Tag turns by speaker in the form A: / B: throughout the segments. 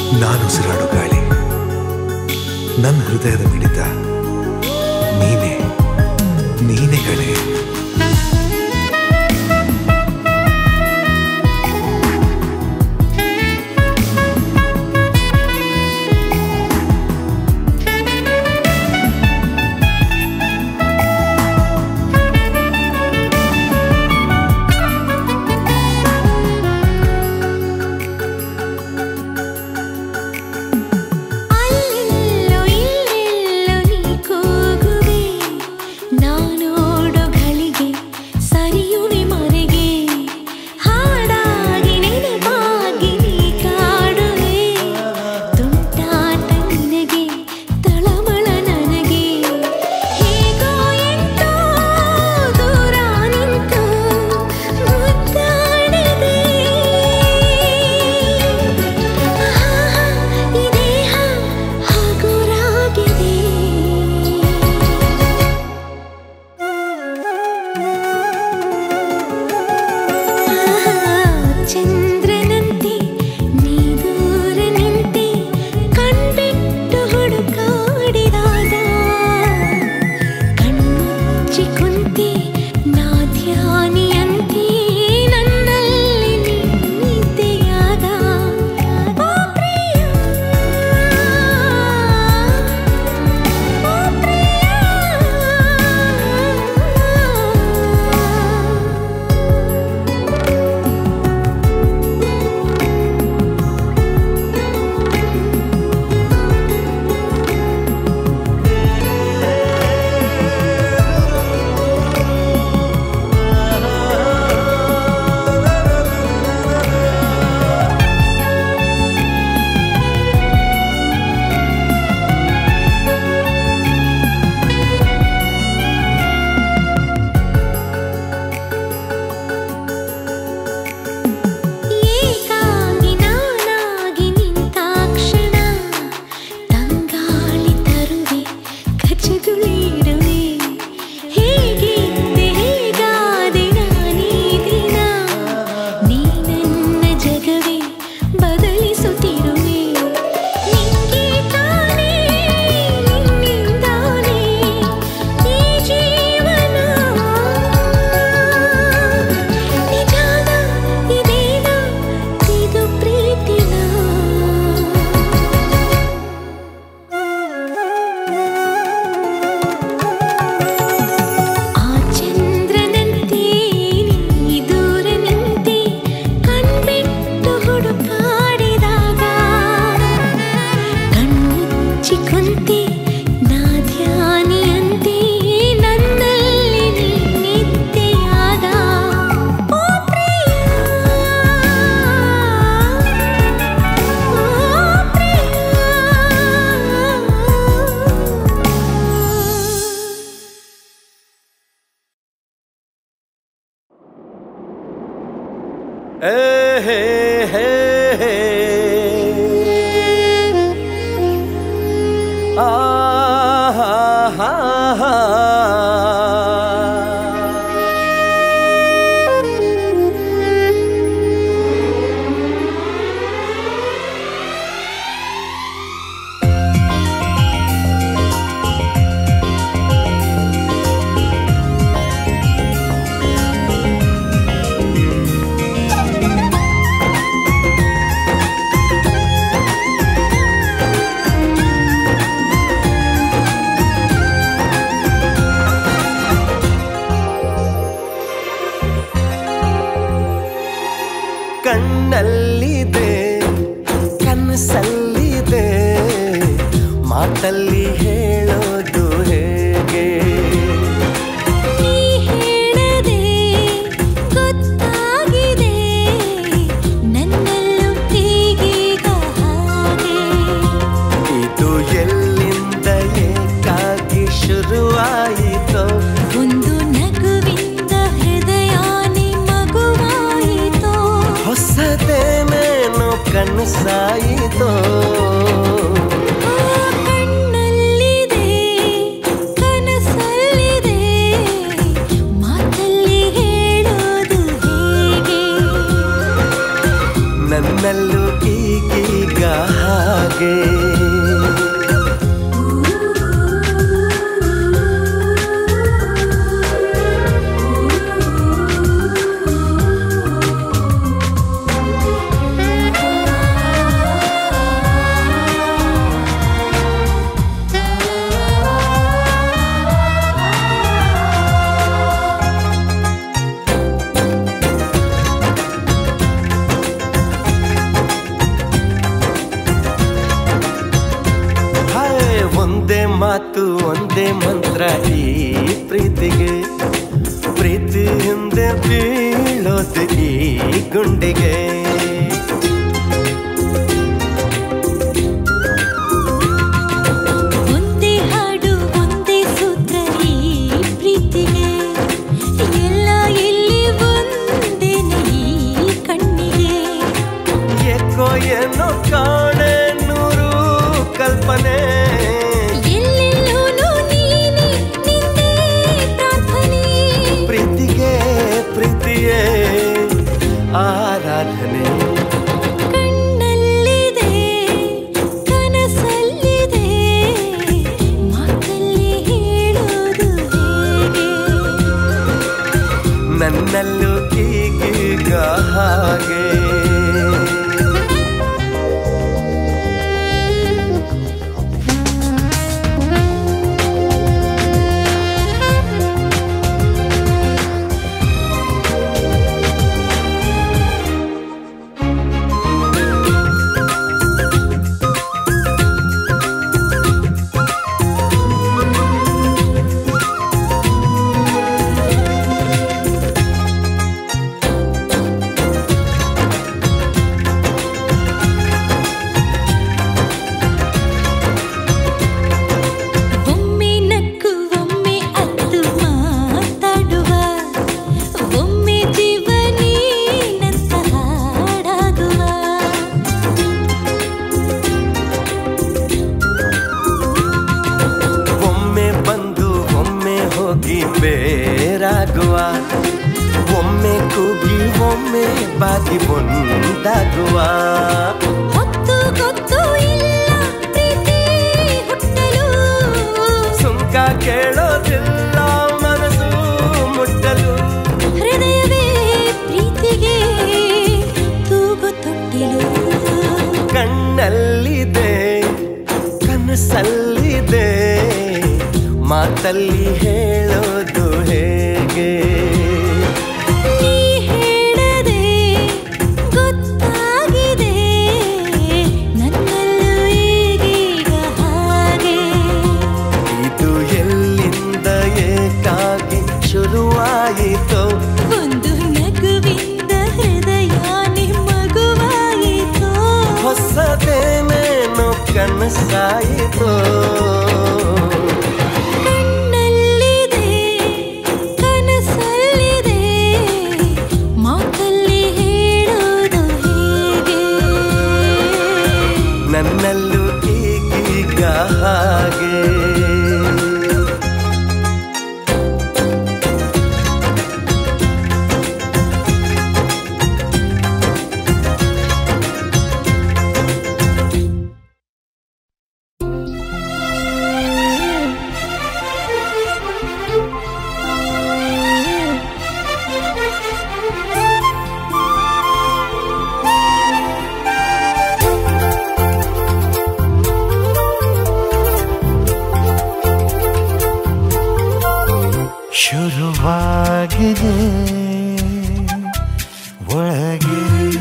A: ನಾನು ಉಸಿರಾಡೋ ಗಾಳಿ ನನ್ನ ಹೃದಯದ ಮಿಡಿತ ನೀನೇ ನೀನೇ ಕಣೆ
B: ಅಲ್ಲೆಲ್ಲೋ ಇಲ್ಲೆಲ್ಲೋ ನೀ ಕೂಗುವೆ ನಾನೋಡೋ ಗಳಿಗೆ ಸರಿಯುವೆ ಮರೆಗೆ ಹಾಡಾಗಿ ನೆನಪಾಗಿ ನೀ ಕಾಡುವೆ ತುಂಟಾಟ ನಿನಗೆ ತಳಮಳ ನನಗೆ ಹೇಗೋ ಎಂತೋ ದೂರ ನಿಂತು ಮುದ್ದಾಡಿದೆ ಈ ದೇಹ ಹಗುರಾಗಿದೆ ಚಂದ್ರನಂತೆ ನೀ ದೂರ ನಿಂತೆ ಕಣ್ಬಿಟ್ಟು ಹುಡುಕಾಡಿದಾಗ ಕಣ್ಮುಚ್ಚಿ ಕುಂತೆ ನಾ ಧ್ಯಾನಿಯಂತೆ ನನ್ನಲ್ಲಿ ನಿದ್ದೆಯಾದ ಓ ಪ್ರಿಯ ಓ ಪ್ರಿಯ ಏಕಾಂಗಿ ನಾನಾಗಿ ನಿಂತಾಕ್ಷಣ ತಂಗಾಳಿ ತರುವೆ ಕಚಗುಳಿರುವೆ ಹೇಗಿದ್ದೆ ಹೇಗಾದೆ ನಾನೀ ದಿನ ನೀ ನನ್ನ ಜಗವೇ ಬದಲಿಸುತ್ತಿರುವೆ ನಿಂಗೆ ತಾನೇ ನಿನ್ನಿಂದಾನೇ ಈ ಜೀವನ ನಿಜಾನ ಇದೇನ ಇದು ಪ್ರೀತಿನ ಆ ಚಂದ್ರನಂತೆ ನೀ ದೂರ ನಿಂತೆ ಕಣ್ಬಿಟ್ಟು ಹುಡುಕಾಡಿದಾಗ ಕಣ್ಣುಚ್ಚಿ ಕುಂತೆ ನಾ ಧ್ಯಾನಿಯಂತೆ ನನ್ನಲ್ಲಿ ನೀ ನಿದ್ದೆಯಾದ ಓ ಪ್ರಿಯ ಓ ಪ್ರಿಯ
C: ಏ ಹೇ ಹೇ ಹೇ. ಆ ಹಾ ಹಾ ಹಾ. ಕಣ್ಣಲ್ಲಿದೆ ಕನಸಲ್ಲಿದೆ ಮಾತಲ್ಲಿ ಹೇಳೋದು ಹೇಗೆ
B: ನೀ ಹೇಳದೆ ಗೊತ್ತಾಗಿದೆ ನನ್ನಲ್ಲೂ ಹೀಗೀಗ ಹಾಗೆ
C: ಇದು ಎಲ್ಲಿಂದ ಏಕಾಗಿ ಶುರುವಾಯಿತೋ
B: ಒಂದು ನಗುವಿಂದ ಹೃದಯಾನಿ ಮಗುವಾಯಿತೋ
C: ಹೊಸದೇನೇನು ಕನಸಾಯಿತೋ
B: ಆ ಕಣ್ಣಲ್ಲಿದೆ ಕನಸಲ್ಲಿದೆ ಮಾತಲ್ಲಿ ಹೇಳೋದು ಹೇಗೆ
C: ನನ್ನಲ್ಲೂ ಈಗೀಗ ಹಾಗೆ ಹಾಗೆ ಹಾಯ್ ಒಂದೇ ಮಾತು ಒಂದೇ ಮಂತ್ರ ಈ ಪ್ರೀತಿಗೆ ಪ್ರೀತಿ ಹಿಂದೆ ಬೀಳೋದು ಈ ಗುಂಡಿಗೆ
B: ಒಂದೇ ಹಾಡು ಒಂದೇ ಸೂತ್ರ ಈ ಪ್ರೀತಿಗೆ ಎಲ್ಲ ಎಲ್ಲಿ ಒಂದೇನೆ ಈ ಕಣ್ಣಿಗೆ
C: ಏಕೋ ಏನೋ ಕಾಣೆ ನೂರು ಕಲ್ಪನೆ
B: ಎಲ್ಲೆಲ್ಲೂನು ನೀನೆ ನಿಂದೇ ಪ್ರಾರ್ಥನೆ
C: ಪ್ರೀತಿಗೆ ಪ್ರೀತಿಯೇ ಆರಾಧನೆ
B: ಕಣ್ಣಲ್ಲಿದೆ ಕನಸಲ್ಲಿದೆ ಮಾತಲ್ಲಿ ಹೇಳೋದು ಹೇಗೆ
C: ನನ್ನಲ್ಲೂ ಈಗೀಗ ಹಾಗೆ
B: ಒಮ್ಮೆ ನಕ್ಕು ಒಮ್ಮೆ ಅತ್ತು ಮಾತಾಡುವ ಒಮ್ಮೆ ಜೀವನೀನಂತ ಹಾಡಾಗುವ
C: ಒಮ್ಮೆ ಬಂದು ಒಮ್ಮೆ ಹೋಗಿ ಬೇರಾಗುವ ಒಮ್ಮೆ ಕೂಗಿ ಒಮ್ಮೆ ಬಾಗಿ ಒಂದಾಗುವ
B: ಹೊತ್ತು ಗೊತ್ತು ಇಲ್ಲ ಪ್ರೀತಿ ಹುಟ್ಟಲು
C: ಸುಂಕ ಕೇಳೋದಿಲ್ಲ ಮನಸ್ಸು ಮುಟ್ಟಲು
B: ಹೃದಯವೇ ಪ್ರೀತಿಗೆ ತೂಗು ತೊಟ್ಟಿಲು
C: ಕಣ್ಣಲ್ಲಿದೆ ಕನಸಲ್ಲಿದೆ ಮಾತಲ್ಲಿ ಹೇಳೋದು ಹೇಗೆ
B: ನೀ ಹೇಳದೆ ಗೊತ್ತಾಗಿದೆ ನನ್ನಲ್ಲೂ ಈಗೀಗ ಹಾಗೆ
C: ಇದು ಎಲ್ಲಿಂದ ಏಕಾಗಿ ಶುರುವಾಯಿತೋ
B: ಒಂದು ನಗುವಿಂದ ಹೃದಯ ಮಗುವಾಯಿತು
C: ಹೊಸದೇನೇನೋ ಕನಸಾಯಿತೋ
B: ಕಣ್ಣಲ್ಲಿದೆ ಕನಸಲ್ಲಿದೆ ಮಾತಲ್ಲಿ ಹೇಳೋದು ಹೇಗೆ
C: ನನ್ನಲ್ಲೂ ಈಗೀಗ ಹಾಗೆ
D: ಶುರುವಾಗಿದೆ ಒಳಗೆ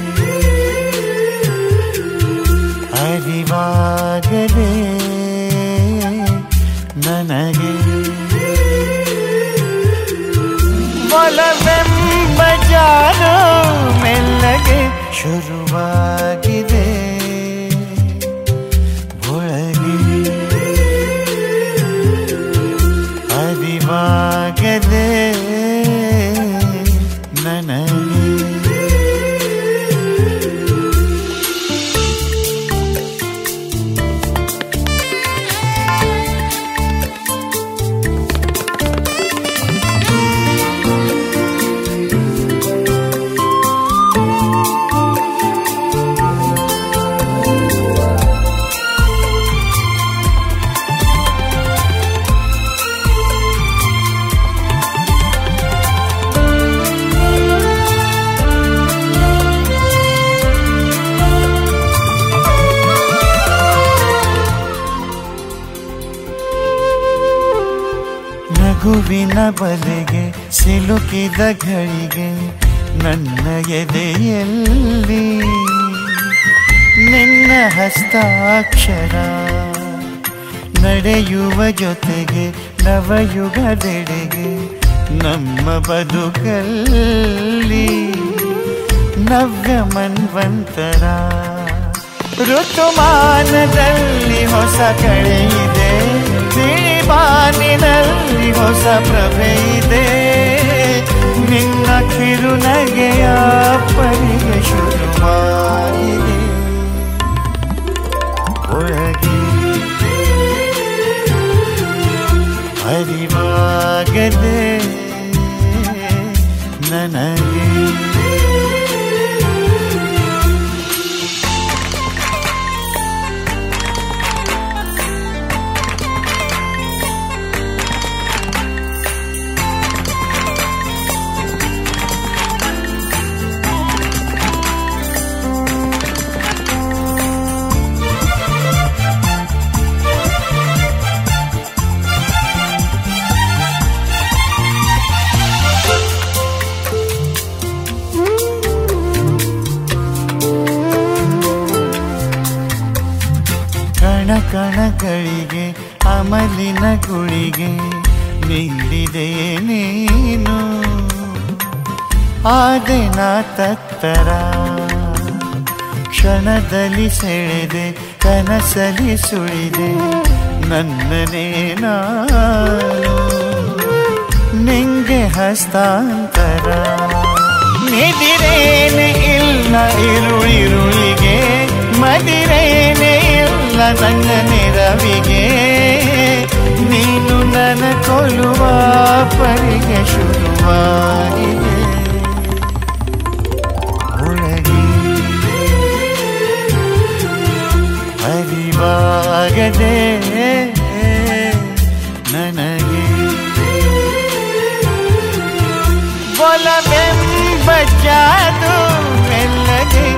D: ಅರಿವಾಗದೆ ನನಗೆ ಒಲವೆಂಬ ಜಾನು ಮೆಲ್ಲಗೆ ಶುರುವಾಗಿದೆ ಒಳಗೆ ಅರಿವಾಗದೆ ನನಗೆ ನಗುವಿನ ಬಲೆಗೆ ಸಿಲುಕಿದ ಘಳಿಗೆ ನನ್ನ ಎದೆಯಲ್ಲಿ ನಿನ್ನ ಹಸ್ತಾಕ್ಷರ ನಡೆಯುವ ಜೊತೆಗೆ ನವಯುಗದೆಡೆಗೆ ನಮ್ಮ ಬದುಕಲ್ಲಿ ನವ್ಯ ಮನ್ವಂತರ ಋತುಮಾನದಲ್ಲಿ ಹೊಸ ಕಳೆಯಿದೆ ಬಾನಿನಲ್ಲಿ ಹೊಸ ಪ್ರಭೆ ಇದೆ ನಿನ್ನ ಕಿರುನಗೆಯ ಪರಿಗೆ ಶುರುವಾಗಿದೆ ಒಳಗೆ ಅರಿವಾಗದೆ ನನಗೆ ಕಣ ಕಣಗಳಿಗೆ ಅಮಲಿನ ಗುಳಿಗೆ ನಿಲ್ಲಿದೆ ನೀನು ಆದೆನ ತತ್ತರ ಕ್ಷಣದಲ್ಲಿ ಸೆಳೆದೆ ಕನಸಲಿ ಸುಳಿದೆ ನನ್ನನೇ ನಾನು ನಿಂಗೆ ಹಸ್ತಾಂತರ ನಿದಿರೇನೆ ಇಲ್ಲ ಇರುಳಿರುಳಿಗೆ ಮದಿರೇನೆ ಇಲ್ಲ ನನ್ನ ನೆರವಿಗೆ ನೀನು ನನ್ನ ಕೊಲ್ಲುವ ಪರಿಗೆ ಶುರುವಾಗಿದೆ ಒಳಗೆ ಅರಿವಾಗದೆ ನನಗೆ ಒಲವೆಂಬ ಜಾದು ಮೆಲ್ಲಗೆ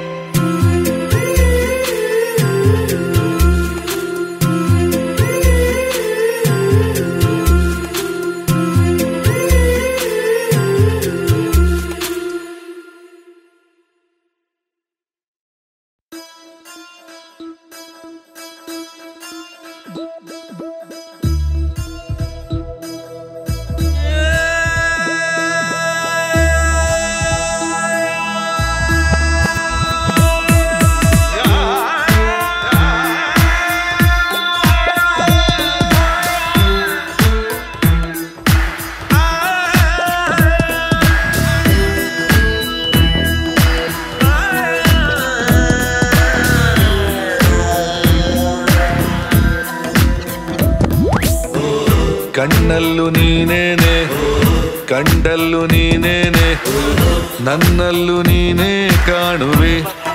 A: ಕಣ್ಣಲ್ಲೂ ನೀನೇನೆ ಕಂಡಲ್ಲೂ ನೀನೇನೆ ನನ್ನಲ್ಲೂ ನೀನೇ ಕಾಣುವೆ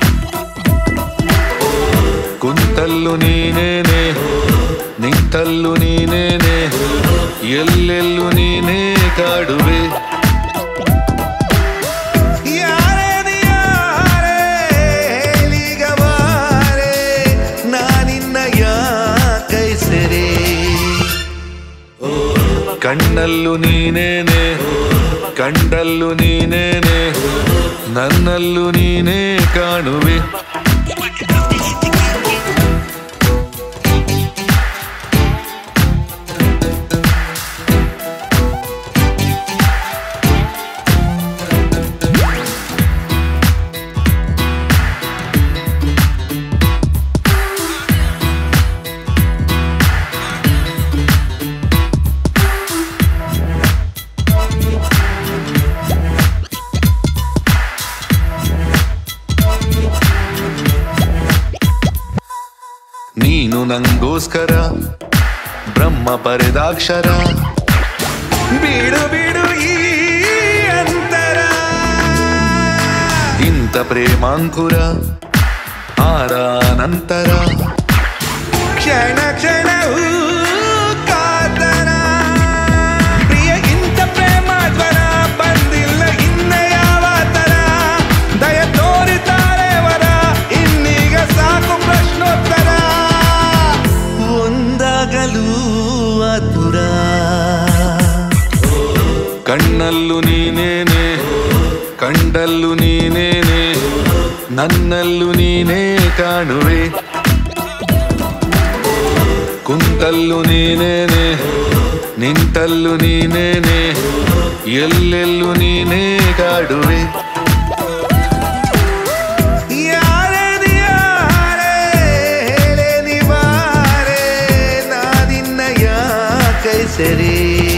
A: ಕುಂತಲ್ಲೂ ನೀನೇನೆ ನಿಂತಲ್ಲೂ ನೀನೇನೆ ಎಲ್ಲೆಲ್ಲೂ ನೀನೇ ಕಾಡುವೆ ಯಾರೇ ನೀ ಯಾರೇ ಹೇಳೀಗ ಬಾರೆ, ನಾನಿನ್ನ ಯಾಕೈ ಸೆರೆ ಕಣ್ಣಲ್ಲೂ ನೀನೇನೆ ಕಂಡಲ್ಲೂ ನೀನೇನೆ ನನ್ನಲ್ಲೂ ನೀನೇ ಕಾಣುವೆ ನೀನು ನಂಗೋಸ್ಕರ ಬ್ರಹ್ಮ ಪರೆದಾಕ್ಷರ ಬೀಡು ಬೀಡು ಈ ಅಂತರ ಇಂಥ ಪ್ರೇಮಾಂಕುರ ಆರ ನಂತರ ಕ್ಷಣ ಕ್ಷಣವೂ ಕಾತರ ಪ್ರಿಯ ಇಂಥ ಪ್ರೇಮ ಜ್ವರ ಬಂದಿಲ್ಲ ಇನ್ನ ಯಾವ ತರ ದಯ ತೋರಿತಾರೆ ವರ ಇನ್ನೀಗ ಸಾಕು ಪ್ರಶ್ನೋತ್ತರ ಒಂದಾಗಲು ಆತುರ ಕಂಡಲ್ಲು ನೀನೇನೆ ನನ್ನಲ್ಲೂ ನೀನೇ ಕಾಣುವೆ ಕುಂತಲ್ಲು ನೀನೇನೆ ನಿಂತಲ್ಲು ನೀನೇನೆ ಎಲ್ಲೆಲ್ಲೂ ನೀನೇ ಕಾಡುವೆ ಯಾರೇ ನೀ ಯಾರೇ, ಹೇಳೇ ನೀ ಬಾರೇ, ನಾನಿನ್ನ ಯಾಕೈ ಸರಿ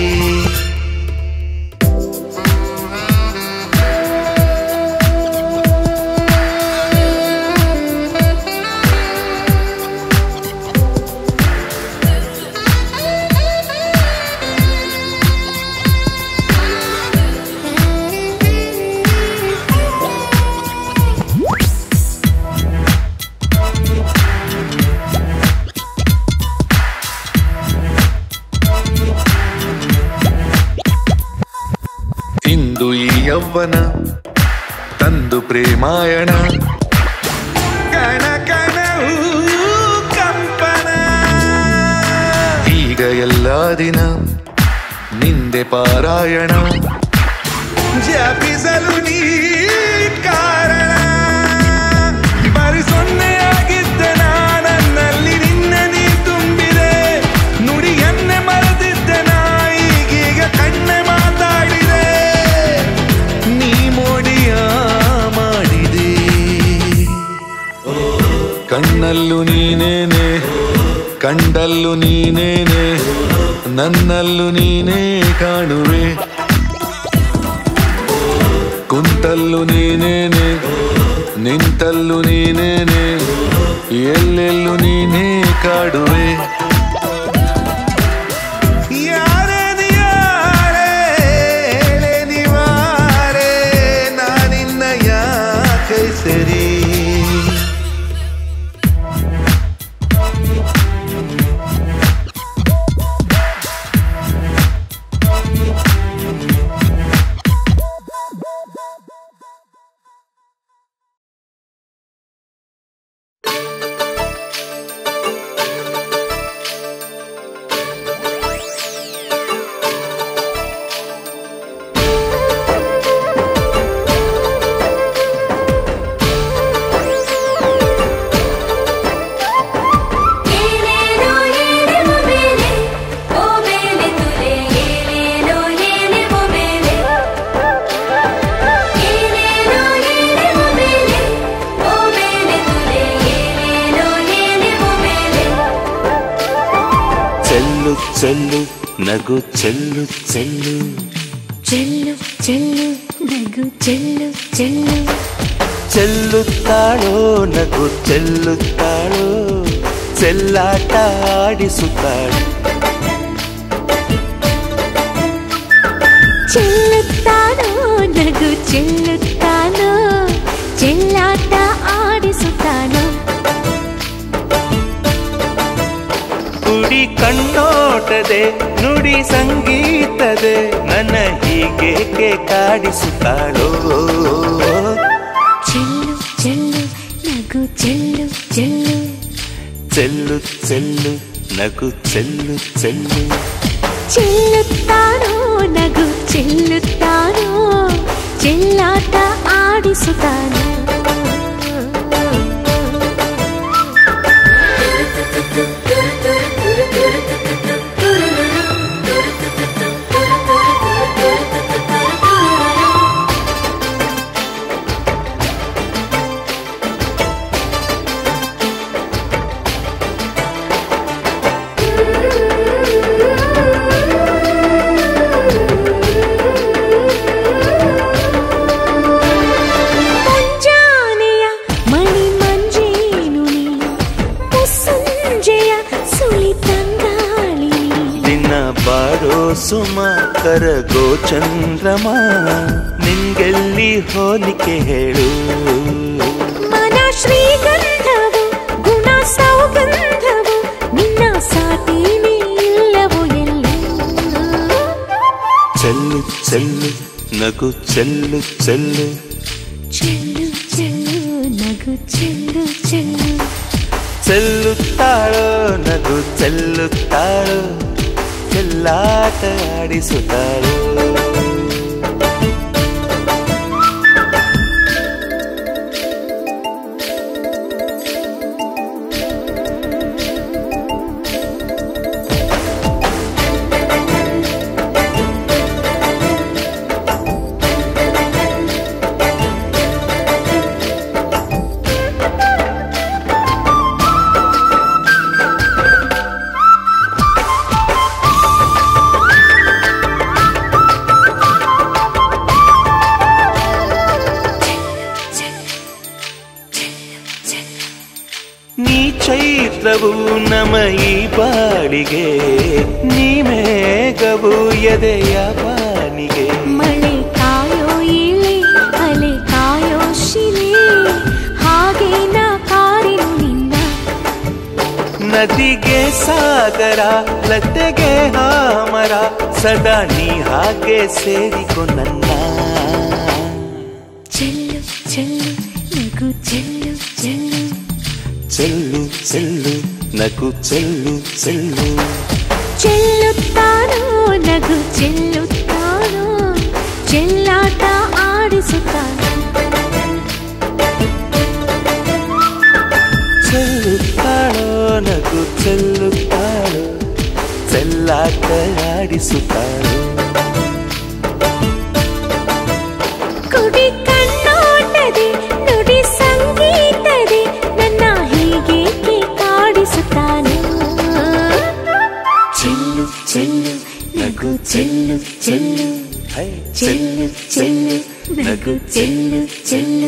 A: ಇಂದು ಈ ಯೌವನ ತಂದು ಪ್ರೇಮಾಯಣ ಕಣ ಕಣವು ಕಂಪನ ಈಗ ಎಲ್ಲ ದಿನ ನಿಂದೆ ಪಾರಾಯಣ ಜಪಿಸಲು ನೀ ಕಾರಣ ಬರಿ ಸೊನ್ನೆಯಾಗಿದ್ದ ನನ್ನಲ್ಲಿ ನಿನ್ನ ನೀ ತುಂಬಿದೆ ನುಡಿಯನ್ನೇ ಮರೆತಿದ್ದ ನಾ ಈಗೀಗ ಕಣ್ಣೆ ಮಾತಾಡಿದೆ ನೀ ಮೋಡಿಯ ಮಾಡಿದೆ ಕಣ್ಣಲ್ಲೂ ನೀನೇನೆ ಕಂಡಲ್ಲೂ ನೀನೇನೆ ನನ್ನಲ್ಲೂ ನೀನೇ ಕಾಣುವೆ ಕುಂತಲ್ಲು ನೀನೇನೆ ನಿಂತಲ್ಲು ನೀನೇನೆ ಎಲ್ಲೆಲ್ಲೂ ನೀನೇ ಕಾಡುವೆ ಯಾರೇ ನೀ ಯಾರೇ, ಹೇಳೇ ನೀ ಬಾರೇ, ನಾನಿನ್ನ ಯಾಕೈ ಸರಿ
B: ಏನೇನೋ ಏನೆವ ಮೇಲೆ ಓ ಮೇಲೆ ತುಲೆ ಏನೇನೋ ಏನೆವ ಮೇಲೆ ಏನೇನೋ ಏನೆವ ಮೇಲೆ ಓ ಮೇಲೆ ತುಲೆ ಏನೇನೋ ಏನೆವ ಮೇಲೆ
C: ಚೆಲ್ಲು ಚೆಲ್ಲು ನಗು ಚೆಲ್ಲು ಚೆಲ್ಲು
B: ಚೆಲ್ಲು ಚೆಲ್ಲು ನಗು ಚೆಲ್ಲು ಚೆಲ್ಲು
C: ಚೆಲ್ಲುತ್ತಾಳೋ ನಗು ಚೆಲ್ಲುತ್ತಾಳೋ ಚೆಲ್ಲಾಟ ಆಡಿಸುತ್ತಾಳು
B: ಚೆಲ್ಲುತ್ತಾನೋ ನಗು ಚೆಲ್ಲುತ್ತಾನೋ ಚೆಲ್ಲಾಟ ಆಡಿಸುತ್ತಾನೋ
C: ಕುಡಿ ಕಣ್ಣೋಟದೆ ನುಡಿ ಸಂಗೀತದೆ ನನ್ನ ಹೀಗೇಕೆ ಕಾಡಿಸುತ್ತಾಳೋ
B: ಚೆಲ್ಲು ಚೆಲ್ಲು ನಗು ಚೆಲ್ಲು ಚೆಲ್ಲು
C: ಚೆಲ್ಲು ಚೆಲ್ಲು ನಗು ಚೆಲ್ಲು ಚೆಲ್ಲು
B: ಚೆಲ್ಲುತ್ತಾನೋ ನಗು ಚೆಲ್ಲುತ್ತಾನೋ ಚೆಲ್ಲಾಟ ಆಡಿಸುತ್ತಾನೋ ಮುಂಜಾನೆಯ ಮಣಿ ಮಂಜೇನು ನೀ ಮುಸ್ಸಂಜೆಯ ಸುಳಿ ತಂಗಾಳಿ
C: ದಿನ ಬಾರೋ ಸುಮ ಕರಗೋ ಚಂದ್ರಮ ನಿಂಗೆಲ್ಲಿ ಹೋಲಿಕೆ ಹೇಳು
B: ಮನ ಶ್ರೀಗಂಧವು ಗುಣ ಸೌಗಂಧವು ನಿನ್ನ ಸಾಟಿನೇ ಇಲ್ಲವೋ ಎಲ್ಲಿ
C: ಚೆಲ್ಲು ಚೆಲ್ಲು ನಗು ಚೆಲ್ಲು ಚೆಲ್ಲು
B: ಚೆಲ್ಲು ಚೆಲ್ಲು ನಗು ಚೆಲ್ಲು ಚೆಲ್ಲು
C: ಚೆಲ್ಲುತ್ತಾಳೋ ನಗು ಚೆಲ್ಲುತ್ತಾಳೋ ಚೆಲ್ಲಾಟ ಆಡಿಸುತ್ತಾಳೋ ಚೈತ್ರವು ನಮ ಈ ಬಾಳಿಗೆ ನೀ ಮೇಘವು ಎದೆಯ ಬಾನಿಗೆ
B: ಮಳೆ ಕಾಯೋ ಇಳೆ ಅಲೆ ಕಾಯೋ ಶಿಲೆ ಹಾಗೆ ನಾ ಕಾರಿನು ನಿನ್ನ
C: ನದಿಗೆ ಸಾಗರ ಲತೆಗೆ ಹಾಮರ ಸದಾ ನೀ ಹಾಗೆ ಸೇರಿಕೊ ನನ್ನ
B: ಚೆಲ್ಲು ಚೆಲ್ಲು ನಗು ಚೆಲ್ಲು ಚೆಲ್ಲು
C: ಚೆಲ್ಲು ಚೆಲ್ಲು ನಗು ಚೆಲ್ಲು ಚೆಲ್ಲು
B: ಚೆಲ್ಲುತ್ತಾನೋ ನಗು ಚೆಲ್ಲುತ್ತಾನೋ ಚೆಲ್ಲಾಟ ಆಡಿಸುತ್ತಾನೋ
C: ಚೆಲ್ಲುತ್ತಾಳೋ ನಗು ಚೆಲ್ಲುತ್ತಾಳೋ ಚೆಲ್ಲಾಟ ಆಡಿಸುತ್ತಾಳೋ
B: ಕುಡಿ ಕಣ್ಣೋಟದೆ ನುಡಿ ಸಂಗೀತದೆ ನನ್ನ ಹೀಗೇಕೆ ಕಾಡಿಸುತ್ತಾನೋ ಚೆಲ್ಲು ಚೆಲ್ಲು ನಗು ಚೆಲ್ಲು ಚೆಲ್ಲು
C: ಹೈ
B: ಚೆಲ್ಲು ಚೆಲ್ಲು ನಗು ಚೆಲ್ಲು ಚೆಲ್ಲು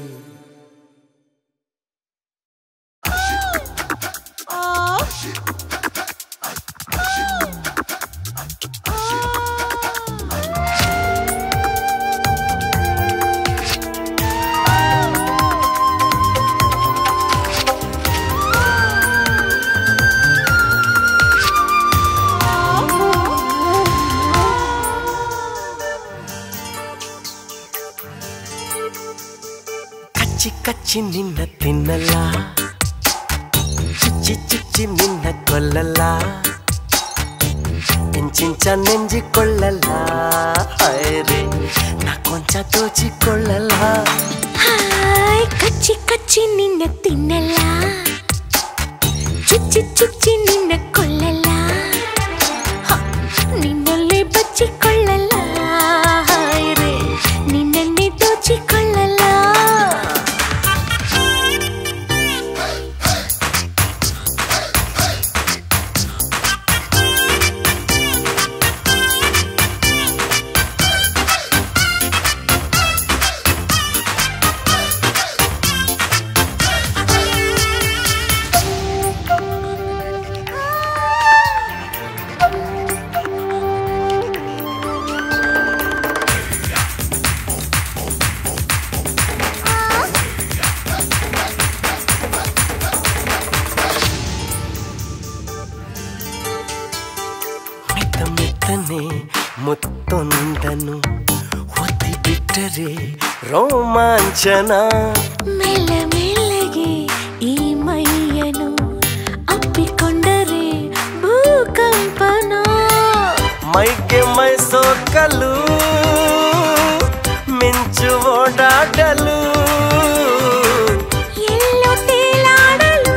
E: ಕಚ್ಚಿ ಕಚ್ಚಿ ನಿನ್ನ ತಿನ್ನಲ್ಲ ಚುಚ್ಚಿ ಚುಚ್ಚಿ ನಿನ್ನ ಕೊಲ್ಲಲ್ಲ ಇಂಚಿಂಚ ನೆಂಜಿಕೊಳ್ಳಲ್ಲ ಹೈರೆ ನಾ ಕೊಂಚ ದೋಚಿಕೊಳ್ಳಲ್ಲ
B: ಹಾಯ್ ಕಚ್ಚಿ ಕಚ್ಚಿ ನಿನ್ನ ತಿನ್ನಲ್ಲ ಚುಚ್ಚಿ ಚುಚ್ಚಿ ನಿನ್ನ ಕೊಲ್ಲಲ್ಲ ಹ, ನಿನ್ನಲ್ಲೇ ಬಚ್ಚಿಕೊಳ್ಳಲ್ಲ ಹಾಯ್ ರೇ ನಿನ್ನನ್ನೇ ದೋಚಿಕೊಳ್ಳಲ್ಲ
E: ಮೆತ್ತ ಮೆತ್ತನೆ ಮುತ್ತೊಂದನು ಒತ್ತಿ ಬಿಟ್ಟರೆ ರೋಮಾಂಚನ
B: ಮೆಲ್ಲ ಮೆಲ್ಲಗೆ ಈ ಮೈಯನು ಅಪ್ಪಿಕೊಂಡರೆ ಭೂಕಂಪನ
E: ಮೈಗೆ ಮೈಸೋಕಲು ಮಿಂಚು ಓಡಾಡಲು
B: ಎಲ್ಲೋ ತೇಲಾಡಲು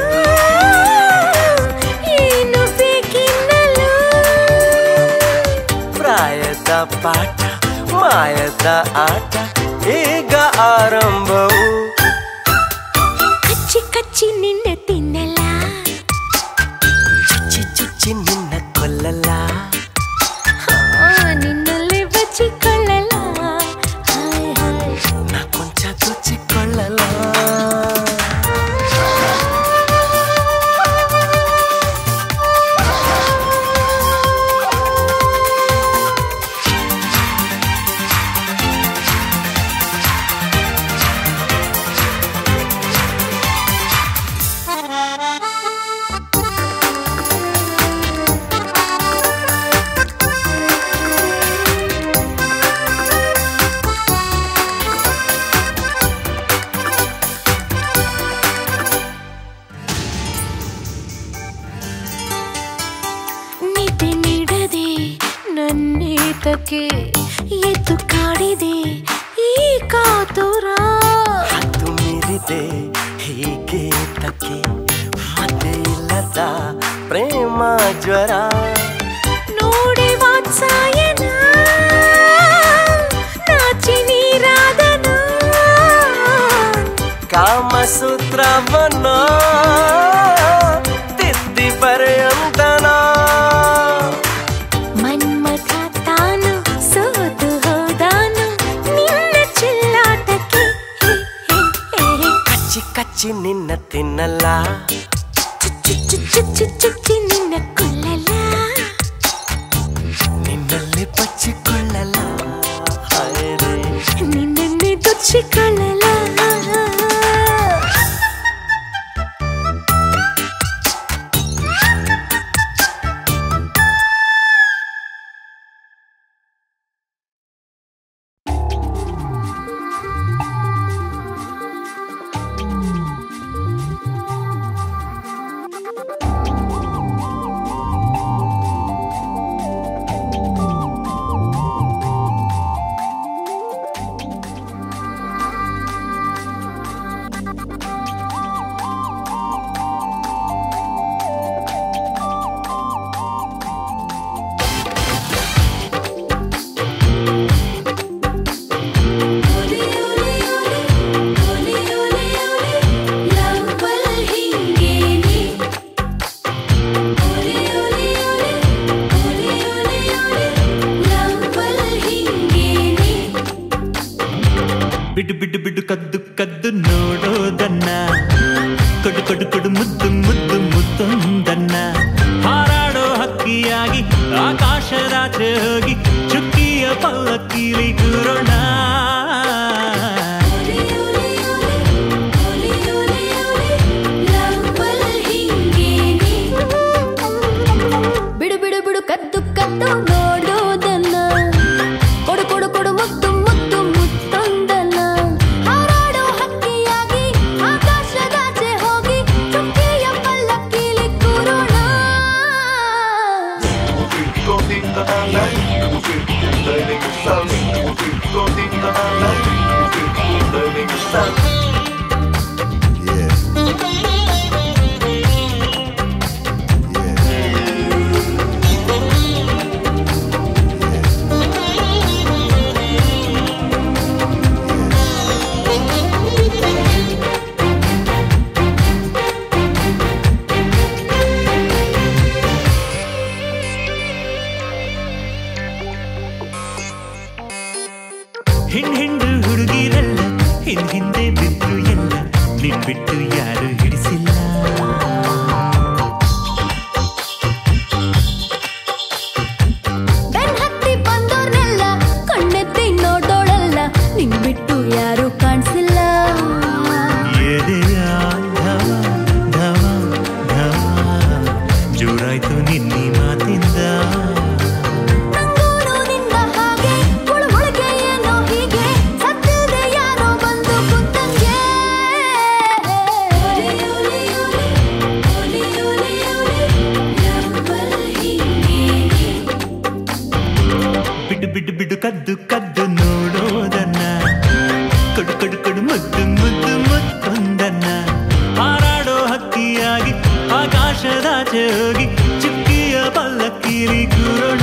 B: ಏನು ಬೇಕಿನ್ನಲು
E: ಪ್ರಾಯದ ಪಾಠ ಮಾಯದ ಆಟ ಈಗ ಆರಂಭವು
B: ಕಚ್ಚಿ ಕಚ್ಚಿ ನಿನ್ನ ತಿನ್ನಲ್ಲ
E: ಚುಚ್ಚಿ ಚುಚ್ಚಿ ನಿನ್ನ ಕೊಲ್ಲಲ್ಲ
B: ಆ, ನಿನ್ನಲ್ಲೇ ಬಚ್ಚಿಕೊಳ್ಳಲ್ಲ ಹಾಯ್ ಹಾಯ್
E: ನಾ ಕೊಂಚ ದೋಚಿಕೊಳ್ಳಲ್ಲ
B: ನಿದ್ದೆ ನೀಡದೆ ನನ್ನೇತಕ್ಕೆ ಎದ್ದು ಕಾಡಿದೆ ಈ ಕಾತುರ
E: ಹತ್ತು ಮೀರಿದೆ ಹೀಗೆ ತಕ್ಕೆ ಮತ್ತೆ ಇಲ್ಲದ ಪ್ರೇಮ ಜ್ವರ
B: ನೋಡಿ ವಾತ್ಸಾಯನ ನಾಚಿ ನೀರಾದನ
E: ಕಾಮಸೂತ್ರವನ್ನ ತಿದ್ದಿ ಬರೆಯಂತನ
B: ಮನ್ಮಥ ತಾನು ಸೋತು ಹೋದಾನು ನಿನ್ನ ಚೆಲ್ಲಾಟಕ್ಕೆ ಹೇ, ಹೇ, ಹೇ, ಹೇ.
E: ಕಚ್ಚಿ ಕಚ್ಚಿ ನಿನ್ನ ತಿನ್ನಲ್ಲ
B: ಚುಚ್ಚಿ
F: ನೋಡೋದನ್ನ ಹಾರಾಡೋ ಹಕ್ಕಿಯಾಗಿ ಆಕಾಶದಾಚೆ ಹೋಗಿ ಚುಕ್ಕಿಯ ಪಲ್ಲಕ್ಕಿಲಿ ಕೂರೋಣ
B: ಬಿಡು ಬಿಡು ಬಿಡು ಕದ್ದು ಕದ್ದು ನೋಡೋದನ್ನ ಕೊಡು ಕೊಡು ಕೊಡು ಮುತ್ತು ಮುತ್ತು ಮುತ್ತೊಂದನ್ನ ಹಾರಾಡೋ ಹಕ್ಕಿಯಾಗಿ ಆಕಾಶದಾಚೆ ಹೋಗಿ ಚುಕ್ಕಿಯ ಪಲ್ಲಕ್ಕಿಲಿ ಕೂರೋಣ
F: ಹಿಂಡ್ ಹಿಂಡು ಹುಡುಗಿರಲ್ಲ ಹಿಂದ್ ಹಿಂದೆ ಬಿದ್ರು ಎಲ್ಲ ನಿನ್ ಬಿಟ್ಟು ಯಾರು ಹಿಡಿಸಿಲ್ಲ
B: ಬೆನ್ ಹತ್ತಿ ಬಂದೋರ್ನೆಲ್ಲ ಕಣ್ಣೆತ್ತಿ ನೋಡೋಳಲ್ಲ ನಿನ್ ಬಿಟ್ಟು ಯಾರು ಕಾಣಿಸಿಲ್ಲ
F: ಎದೆಯ ಧವ ಧವ ಧವ ಜೋರಾಯ್ತು ನಿನ್ನಿ ಮಾತಿಂದ
B: ನಂಗೂನು ನಿನ್ನ ಹಾಗೆ ಮುಳುಗುಳಿಗೆ ಏನೋ ಹೀಗೆ ಸತ್ತಿದೆ ಯಾರೋ ಬಂದು ಕುತ್ತಂಗೆ
F: ಬಿಡು ಬಿಡು ಬಿಡು ಕದ್ದು ಕದ್ದು ನೋಡೋದನ್ನ ಕಡು ಕಡು ಕಡು ಮುದ್ದು ಮುದ್ದು ಮುತ್ತೊಂದನ್ನ ಹಾರಾಡೋ ಹಕ್ಕಿಯಾಗಿ ಆಕಾಶದಾಚೆ ಹೋಗಿ ಚುಕ್ಕಿಯ ಪಲ್ಲಕ್ಕಿರಿ ಕೂರೋಣ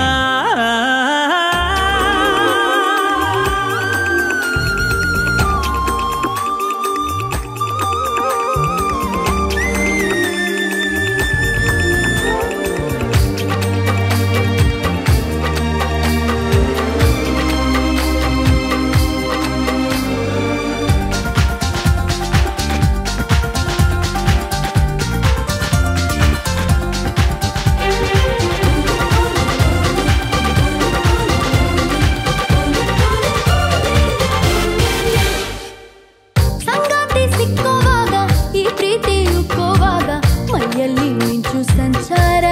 B: ಸಂಗಾತಿ ಸಿಕ್ಕುವಾಗ ಈ ಪ್ರೀತಿ ಉಕ್ಕೋವಾಗ ಮೈಯಲ್ಲಿ ಮಿಂಚು ಸಂಚಾರ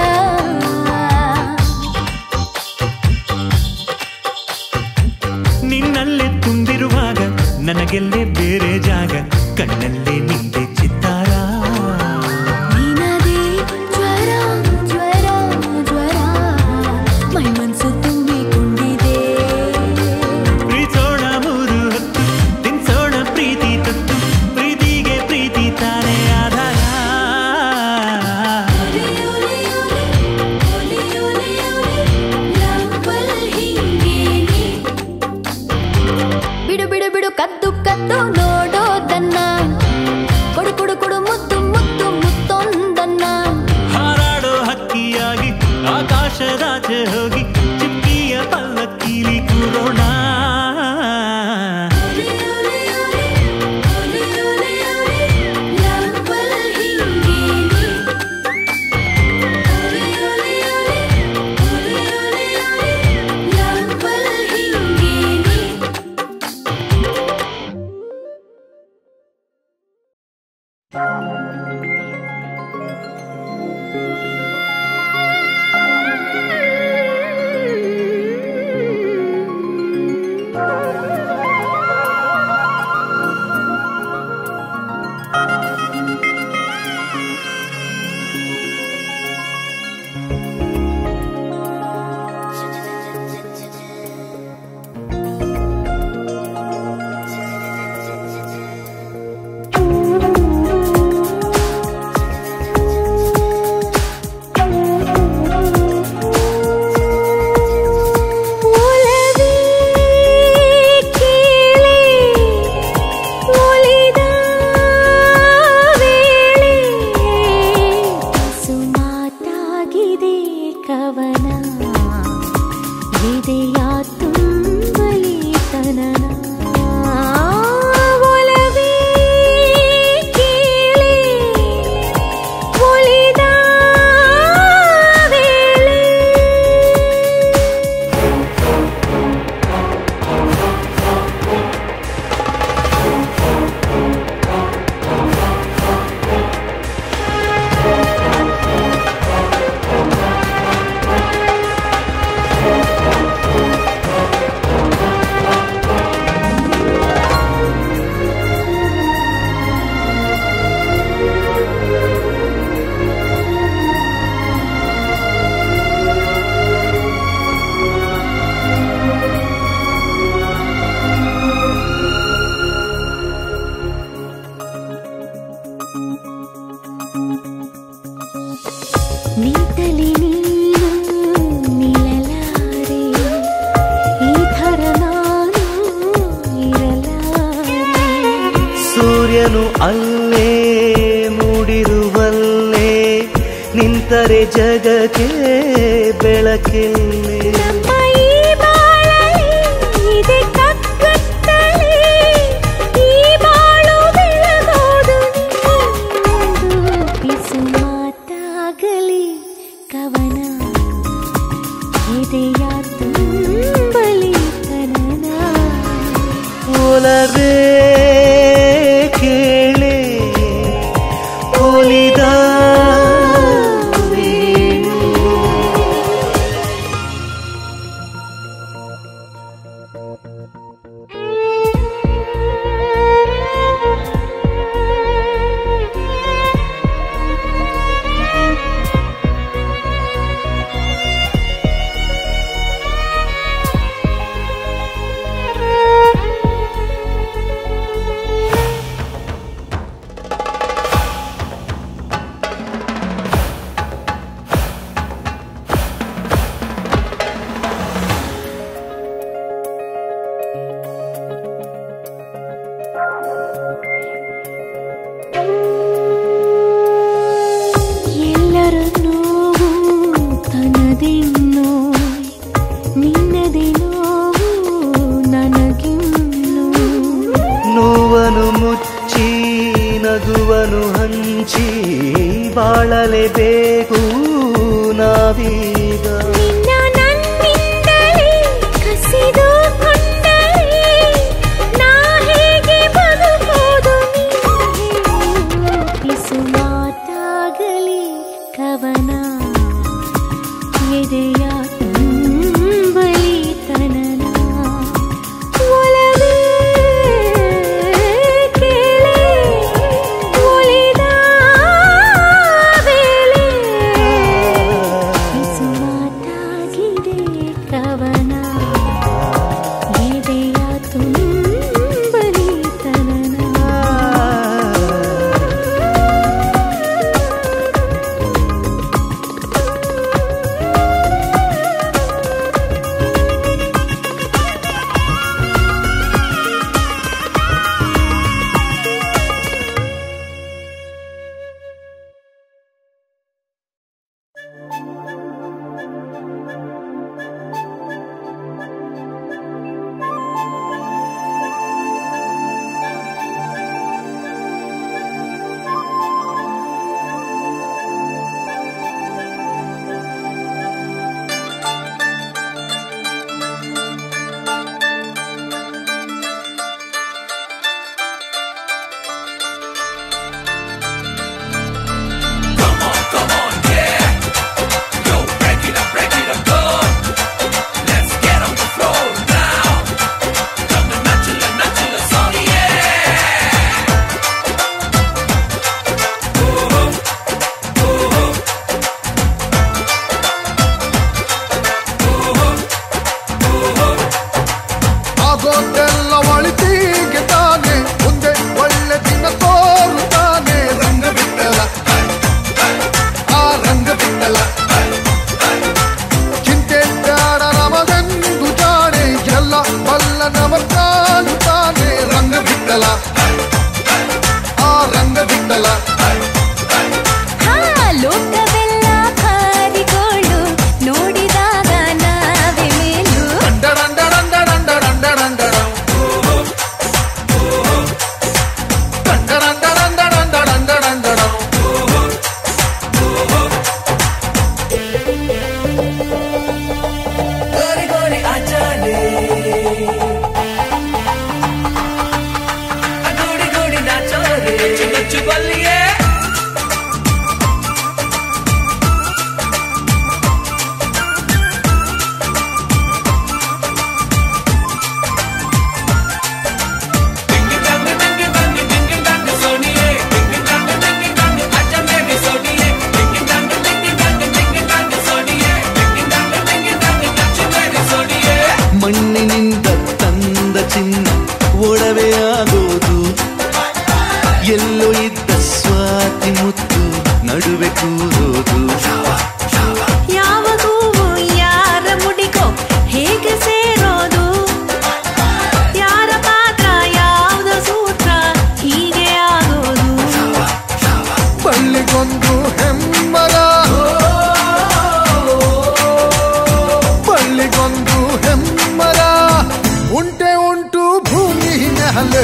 F: ನಿನ್ನಲ್ಲೇ ತುಂಬಿರುವಾಗ ನನಗೆಲ್ಲೇ ಬೇರೆ ಜಾಗ ಕಣ್ಣಲ್ಲೇ ನಿಂದೆ ಚಿತ್ತಾರ
B: ನೀನದೇ ಜ್ವರ ಜ್ವರ ಜ್ವರ ಮೈ ಮನಸ್ಸು ತುಂಬಿಕೊಂಡಿದೆ
F: ಪ್ರೀತೋಣ ಮೂರು ಹೊತ್ತು ತಿನ್ಸೋಣ ಪ್ರೀತಿ ತತ್ತು ಪ್ರೀತಿಗೆ ಪ್ರೀತಿ ತಾನೇ ಆಧಾರ
B: ನಿಂತಲಿ ನೀನು ನಿಲ್ಲಲಾರೆ ಈ ಥರ ನಾನು ಇರಲಾರೆ
E: ಸೂರ್ಯನು ಅಲ್ಲೇ ಮೂಡಿರುವಲ್ಲೇ ನಿಂತರೆ ಜಗಕ್ಕೆ ಬೆಳಕಿಲ್ಲೇ
B: ನಮ್ಮ ಈ ಬಾಳಲ್ಲಿ ಇದೆ ಕಗ್ಗತ್ತಲೆ ಈ ಬಾಳು ಬೆಳಗೋದು ನೀನೊಂದು ಪಿಸು ಮಾತಾಗಲಿ ಕವನ ಎದೆಯ ತುಂಬಲಿ ತನನ
E: ಒಲವೇ ಕೇಳೆ ಒಲಿದ ವೇಣು.
B: ಎಲ್ಲರ ನೋವು ತನದಿನ್ನೋ ನಿನ್ನದೇ ನೋವು ನನಗಿನ್ನು
E: ನೋವನು ಮುಚ್ಚಿ ನಗುವನು ಹಂಚಿ ಬಾಳಲೇಬೇಕು ನಾವೀಗ
B: ನಿನ್ನ ನನ್ನಿಂದಲೇ ಕಸಿದು ಕೊಂಡರೆ ನಾ ಹೇಗೆ ಬದುಕೋದು ನೀನು ಪಿಸು ಮಾತಾಗಲಿ ಕವನ ಎದೆಯ ತುಂಬಲಿ ತನನ ಒಲವೇ ಕೇಳೆ ಒಲಿದ ವೇಳೆ ಪಿಸು ಮಾತಾಗಿದೆ ಕವನ ಎದೆಯ ತುಂಬಲಿ ತನನ
E: ಆ
A: ಆಗೋದು
B: ಯಾವ ಹೂವು ಯಾರ ಮುಡಿಗೋ ಹೇಗೆ ಸೇರೋದು ಯಾರ ಪಾತ್ರ ಯಾವ್ದ ಸೂತ್ರ ಹೀಗೆ ಆಗೋದು
G: ಬಳ್ಳಿಗೊಂದು ಹೆಮ್ಮರ ಬಳ್ಳಿಗೊಂದು ಹೆಮ್ಮರ ಉಂಟೆ ಉಂಟು ಭೂಮಿ ಮೇಲೆ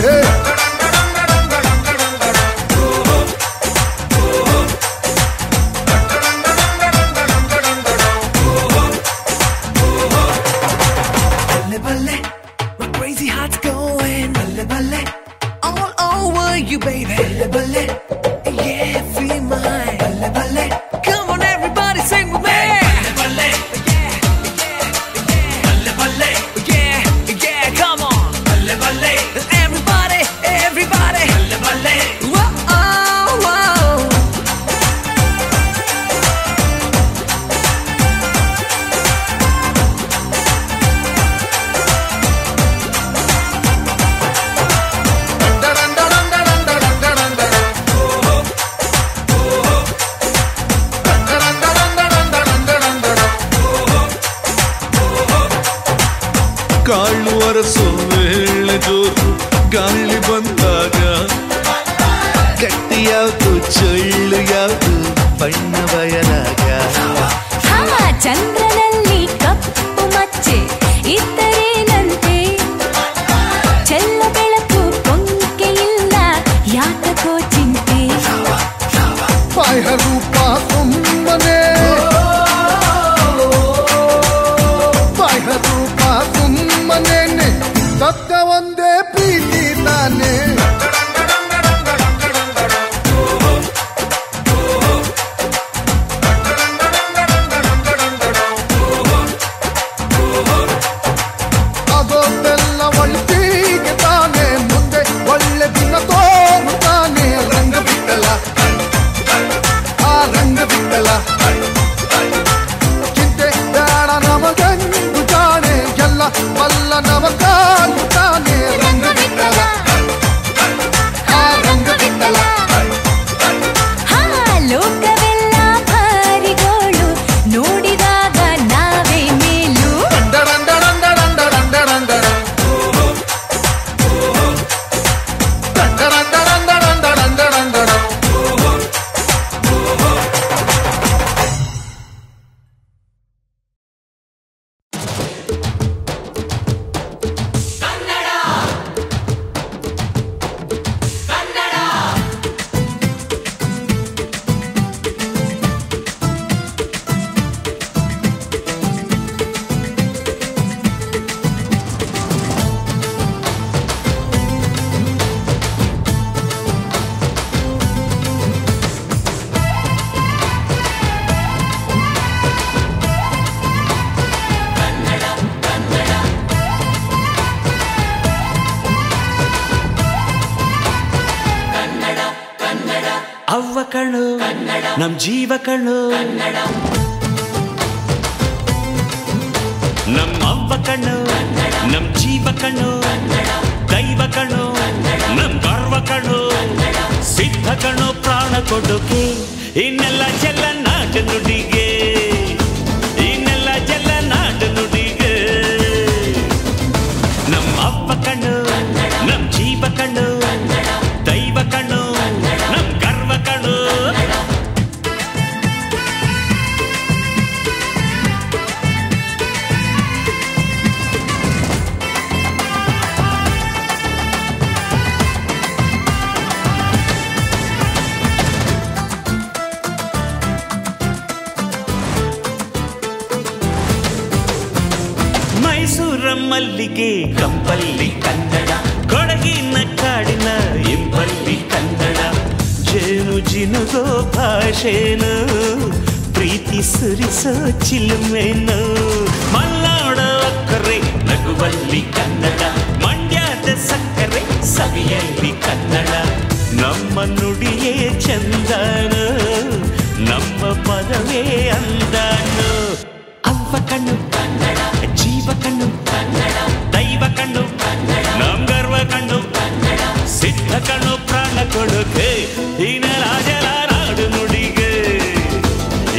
H: Balle balle, my crazy heart's going. Balle balle, all over you, baby. Balle balle, yeah, feel mine. Balle balle, come on everybody, sing with me. Balle yeah, yeah, yeah. Balle balle, yeah, yeah, come on. Balle balle, everybody, everybody. Balle balle, whoa, oh, whoa.
A: ಕಾಳು ಒರಸೋ ವೇಳೆ ಜೋರು ಗಾಳಿ ಬಂದಾಗ ಗಟ್ಟಿ ಯಾವುದು ಚಳ್ಳು ಯಾವುದು ಬಣ್ಣ ಬಯಲಾಗ
B: ಹಾ ಚಂದ್ರನಲ್ಲಿ ಕಪ್ಪು ಮಚ್ಚೆ ಇದ್ದರೇನಂತೆ ಚೆಲ್ಲ ಬೆಳಕು ಕೊಂಕೆ ಇಲ್ಲ ಯಾತಕೋ ಚಿಂತೆ
G: ಬಾಹ್ಯ ರೂಪ ಸುಮ್ಮನೆ ಬಾಹ್ಯ ರೂಪ ಸುಮ್ಮನೆ ಸತ್ತ ಒಂದೇ ಪ್ರೀತಿ ತಾನೆ ಅದೊಂದೆಲ್ಲ ಒಳ್ಳಿಗೆ ತಾನೆ ಮುಂದೆ ಒಳ್ಳೆ ದಿನ ತೋರುತ್ತಾನೆ ರಂಗ ಬಿಟ್ಟಲ ಆ ರಂಗ ಬಿಟ್ಟಲ ಚಿಂತೆ ಬೇಡ ನಮಗೆಂದು ಜಾಣೆ ಎಲ್ಲ ಬಲ್ಲ ನಮ ಕಾಲುತ್ತಾನೆ ರಂಗ ಬಿಟ್ಟಲ ಆ ರಂಗ ಬಿಟ್ಟಲ
B: ಹಾ ಲೋಕವೆಲ್ಲ ಭಾರಿಗೋಳು ನೋಡಿದಾಗ ನಾವೇ ಮೇಲು
F: ಅವ್ವ ಕಣು ನಮ್ ಜೀವ ಕಣು ನಮ್ ಅವ್ವ ಕಣ್ಣು ನಮ್ ಜೀವ ಕಣ್ಣು ದೈವ ಕಣ್ಣು ನಮ್ ಗರ್ವ ಕಣ್ಣು ಸಿದ್ಧ ಕಣ್ಣು ಪ್ರಾಣ ಕೊಡೋಕೆ ಇನ್ನೆಲ್ಲ ಚೆಲ್ಲ ನಾಟ ನುಡಿಗೆ ಇನ್ನೆಲ್ಲ ಚೆಲ್ಲ ನಾಟ ನುಡಿಗೆ ನಮ್ ಅವ್ವ ಕಣ್ಣು ನಮ್ ಜೀವ ಕಣ್ಣು ದೈವ ಕಣ್ಣು ನಮ್ ಗರ್ವ ಕಣ್ಣು ಮೈಸೂರ ಮಲ್ಲಿಗೆ ಕಂಪಲ್ಲಿ ಕನ್ನಡ ಕೊಡಗಿನ ಕಾಡಿನ ಇಂಪಲ್ಲಿ ಕನ್ನಡ ಜೇನು ಜಿನುಗೋ ಭಾಷೆನು ಪ್ರೀತಿ ಸುರಿಸೋ ಚಿಲುಮೆನು ಮಲ್ನಾಡ ಅಕ್ಕರೆ ನಗುವಲ್ಲಿ ಕನ್ನಡ ಮಂಡ್ಯದ ಸಕ್ಕರೆ ಸವಿಯಲ್ಲಿ ಕನ್ನಡ ನಮ್ಮ ನುಡಿಯೇ ಚಂದನು ನಮ್ಮ ಪದವೇ ಅಂದನು ಅವ್ವ ಕಣ್ಣು ಕನ್ನಡ ಜೀವ ಕಣ್ಣು ಕನ್ನಡ ದೈವ ಕಣ್ಣು ಕನ್ನಡ ನಮ್ ಗರ್ವ ಕಣ್ಣು ಕನ್ನಡ ಸಿದ್ಧ ಕಣ್ಣು ಪ್ರಾಣ ಕೊಡುಗೆ ಈ ನೆಲ ಜಲ ನಾಡು ನುಡಿಗೆ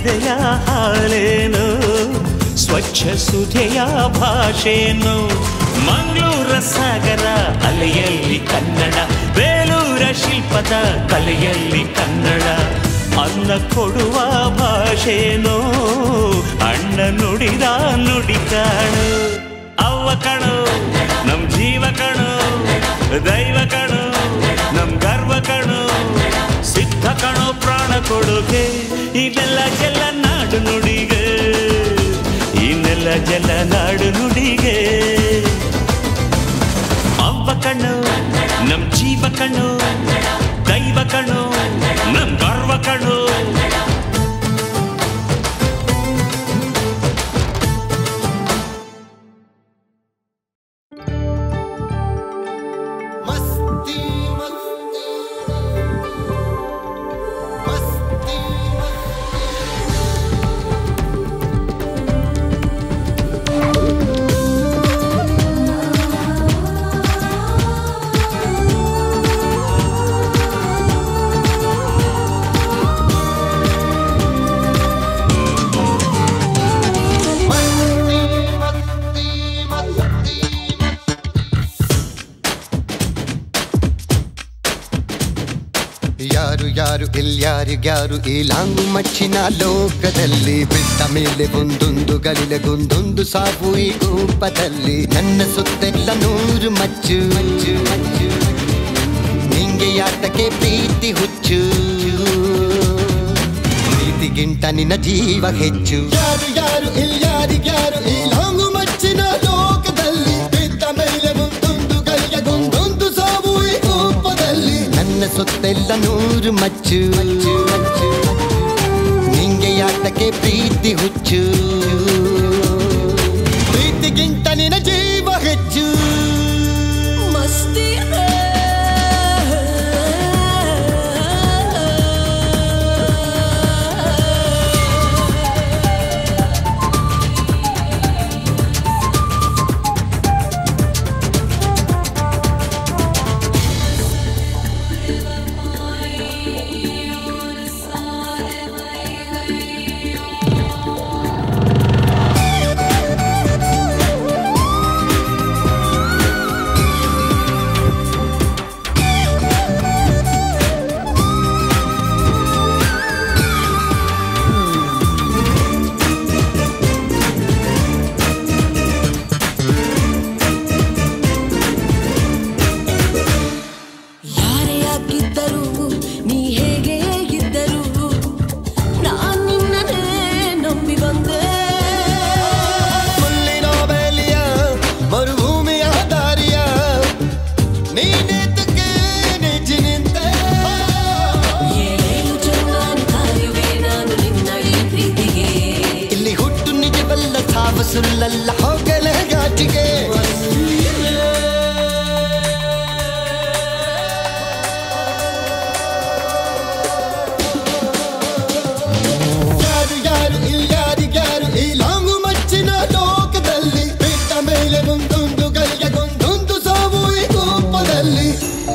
F: ಎದೆಯ ಹಾಲೇನು ಸ್ವಚ್ಛ ಸುಧೆಯ ಭಾಷೆನು ಮಂಗಳೂರ ಸಾಗರ ಅಲೆಯಲ್ಲಿ ಕನ್ನಡ ಬೇಲೂರ ಶಿಲ್ಪದ ಕಲೆಯಲ್ಲಿ ಕನ್ನಡ ಅನ್ನ ಕೊಡುವ ಭಾಷೆನೋ ಅಣ್ಣ ನುಡಿದ ನುಡಿ ಕಾಣು ಅವ್ವ ಕಣು ನಮ್ ಜೀವ ಕಣು ದೈವ ಕಣು ನಮ್ ಗರ್ವ ಕಣು ಸಿದ್ಧ ಕಣು ಪ್ರಾಣ ಕೊಡುಗೆ ಇದೆಲ್ಲ ಜಲ ನಾಡು ನುಡಿಗೆ ಇನ್ನೆಲ್ಲ ಜಲ ನಾಡು ನುಡಿಗೆ ಅವ್ವ ಕಣ್ಣು ನಮ್ ಜೀವ ಕಣ್ಣು ದೈವ ಕಣ್ಣು ನಮ್ ಗರ್ವ ಕಣ್ಣು
G: मस्ती मस्ती मस्ती मस्ती मस्ती मस्ती ಯಾರು ಯಾರು ಇಲ್ಯಾರಿಗ್ಯಾರು ಈ ಲಾಂಗು ಮಚ್ಚಿನ ಲೋಕದಲ್ಲಿ ಬಿಟ್ಟ ಮೇಲೆ ಒಂದೊಂದು ಗಲಿಲೆಗೊಂದೊಂದು ಸಾವು ಈ ರೂಪದಲ್ಲಿ ನನ್ನ ಸುತ್ತೆಲ್ಲ ನೂರು ಮಚ್ಚು ಮಚ್ಚು ಮಚ್ಚು ನಿಂಗೆ ಯಾತಕ್ಕೆ ಪ್ರೀತಿ ಹುಚ್ಚು ಪ್ರೀತಿಗಿಂತ ನಿನ್ನ ಜೀವ ಹೆಚ್ಚು ಯಾರು ಯಾರು ಇಲ್ಯಾರಿಗ್ಯಾರು ಈ ಲಾಂಗು ಮಚ್ಚಿನ ಲೋಕದಲ್ಲಿ ಬಿದ್ದ ಮೇಲೆ ಒಂದೊಂದು ಗಲಿಗೆಗೊಂದೊಂದು ಸಾವು ಈ ರೂಪದಲ್ಲಿ ನನ್ನ ಸುತ್ತೆಲ್ಲ ನೂರು ಮಚ್ಚು ಮಚ್ಚು ಮಚ್ಚು ನಿಂಗೆ ಯಾತಕ್ಕೆ ಪ್ರೀತಿ ಹುಚ್ಚು ಪ್ರೀತಿಗಿಂತ ನಿನ್ನ ಜೀವ ಹೆಚ್ಚು
B: ಮಸ್ತಿ ಯಾರೇ ಆಗಿದ್ದರು ನೀ ಹೇಗೆ ಇದ್ದರು ನಾನ್ ನಿನ್ನನ್ನೇ ನಂಬಿ ಬಂದೆ
G: ಮುಳ್ಳಿನ ಬೇಲಿಯ ಮರುಭೂಮಿಯ ದಾರಿಯ ನೀನೆತ್ತಕ್ಕೆ ನಿಜಿ ನಿಂತೆ
B: ಏಳು ಜನ್ಮ ಕಾಯುವೆ ನಾನು ನಿನ್ನ ಈ ಪ್ರೀತಿಗೆ
G: ಇಲ್ಲಿ ಹುಟ್ಟು ನಿಜವಲ್ಲ ಸಾವು ಸುಳ್ಳಲ್ಲ ಹೋಗಲೇ ಗಾಚಿಗೆ ಯಾರು ಯಾರು ಇಲ್ಯಾರಿಗ್ಯಾರು ಈ ಲಾಂಗು ಮಚ್ಚಿನ ಲೋಕದಲ್ಲಿ ಬಿಟ್ಟ ಮೇಲೆ ಒಂದೊಂದು ಗಲಿಗೆಗೊಂದೊಂದು ಸಾವು ಈ ರೂಪದಲ್ಲಿ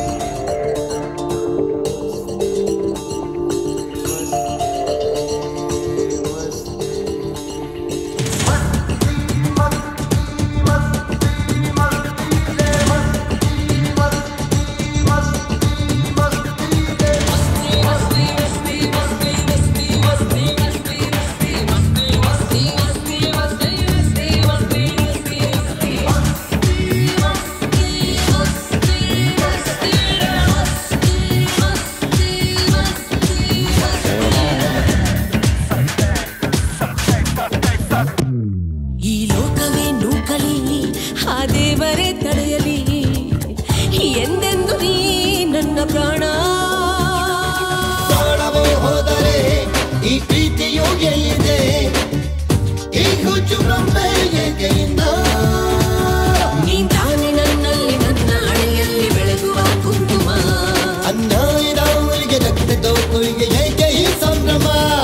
B: ಈ ಲೋಕವೇ ನೂಕಲಿ ಆ ದೇವರೇ ತಡೆಯಲಿ ಎಂದೆಂದು ನೀ ನನ್ನ ಪ್ರಾಣ
G: ಪ್ರಾಣವೇ ಹೋದರೆ ಈ ಪ್ರೀತಿಯು ಎಲ್ಲಿದೆ ಈ ಹುಚ್ಚು ಬ್ರಹ್ಮೆ ಏಕೆ ಇನ್ನ?
B: ನೀನ್ ತಾನೆ ನನ್ನಲ್ಲಿ ನನ್ನ ಹಣೆಯಲ್ಲಿ ಬೆಳಗುವ ಕುಂಕುಮ
G: ಅನ್ನ ಇರೋರಿಗೆ ರಕ್ತ ತೋರಿಗೆ ಏಕೆ ಈ ಸಂಭ್ರಮ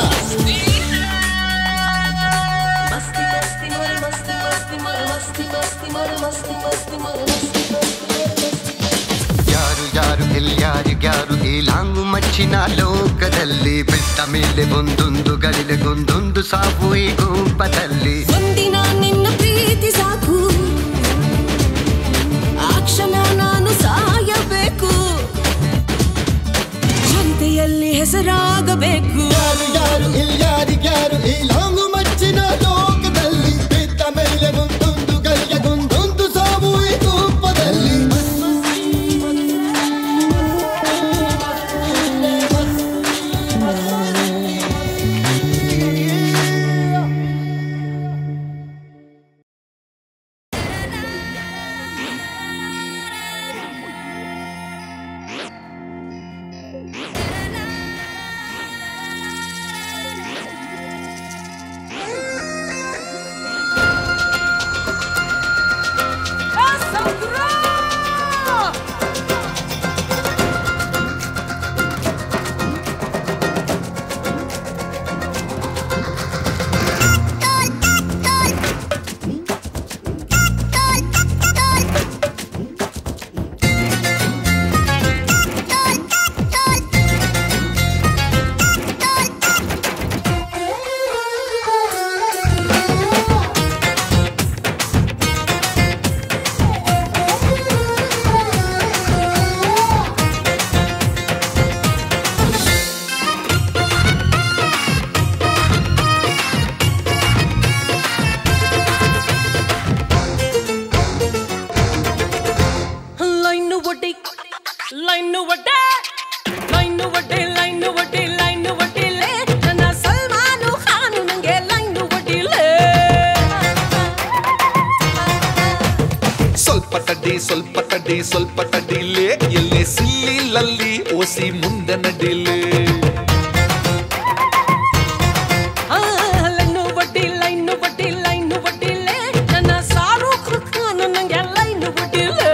B: ಮಸ್ತಿ ಮಸ್ತಿ ಮರ ಮಸ್ತಿ ಮಸ್ತಿ ಮರ ಮಸ್ತಿ ಮಸ್ತಿ ಮರ ಮಸ್ತಿ ಮಸ್ತಿ ಮರ ಮಸ್ತಿ
G: ಯಾರು ಯಾರು ಇಲ್ಯಾರಿಗೆ ಯಾರಿಗ್ಯಾರು ಈ ಲಾಂಗು ಮಚ್ಚಿನ ಲೋಕದಲ್ಲಿ ಬಿಟ್ಟ ಮೇಲೆ ಒಂದೊಂದು ಗಳಿಲೆಗೊಂದೊಂದು ಸಾವು ಈ ಗುಂಪದಲ್ಲಿ
B: ಒಂದಿನ ನಿನ್ನ ಪ್ರೀತಿ ಸಾಕು ಆ ಕ್ಷಣ ನಾನು ಸಾಯಬೇಕು ಜನತೆಯಲ್ಲಿ ಹೆಸರಾಗಬೇಕು
G: ಯಾರು ಯಾರು ಇಲ್ಲಿ ಯಾರಿಗ್ಯಾರು ಈ ಲಾಂಗು ಮಚ್ಚಿನ ಲೋಕದಲ್ಲಿ ಬಿಟ್ಟ ಮೇಲೆ ಒಂದೊಂದು ಗಳಿಗೆಗೊಂದೊಂದು ಸಾವು ಈ ಗುಂಪದಲ್ಲಿ
B: ಲೈನು ಒಡ್ಡಿ ಲೈನು ಒಡ್ಡೆ ಲೈನು ಒಡ್ಡೆ ಲೈನು ಒಡ್ಡಿ ಲೈನು ಒಡ್ಡಿಲೆ ನನ್ನ ಸಲ್ಮಾನು ಖಾನು ನಂಗೆ ಲೈನು ಒಡ್ಡಿಲೆ
A: ಸ್ವಲ್ಪ ತಡ್ಡಿ ಸ್ವಲ್ಪ ತಡ್ಡಿ ಸ್ವಲ್ಪ ತಡ್ಡಿಲೆ ಎಲ್ಲೇ ಸಿಲ್ಲಿ ಲಲ್ಲಿ ಓಸಿ ಮುಂದೆ ನಡಿಲೆ
B: ಆ, ಲೈನು ಒಡ್ಡಿ ಲೈನು ಒಡ್ಡಿ ಲೈನು ಒಡ್ಡಿಲೆ ನನ್ನ ಸಾರೂಕ್ ಖಾನು ನಂಗೆ ಲೈನು ಒಡ್ಡಿಲೆ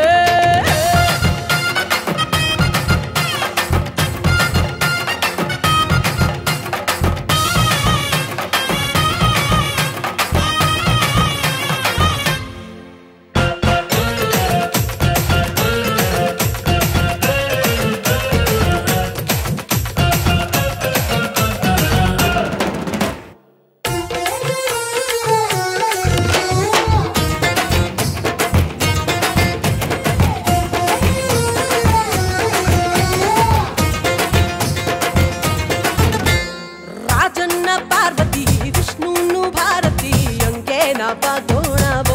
B: ರಾಜನ್ನ ಪಾರ್ವತಿ ವಿಷ್ಣುನು ಭಾರತಿ ಅಂಕೇನ ಬಗೋಣವೋ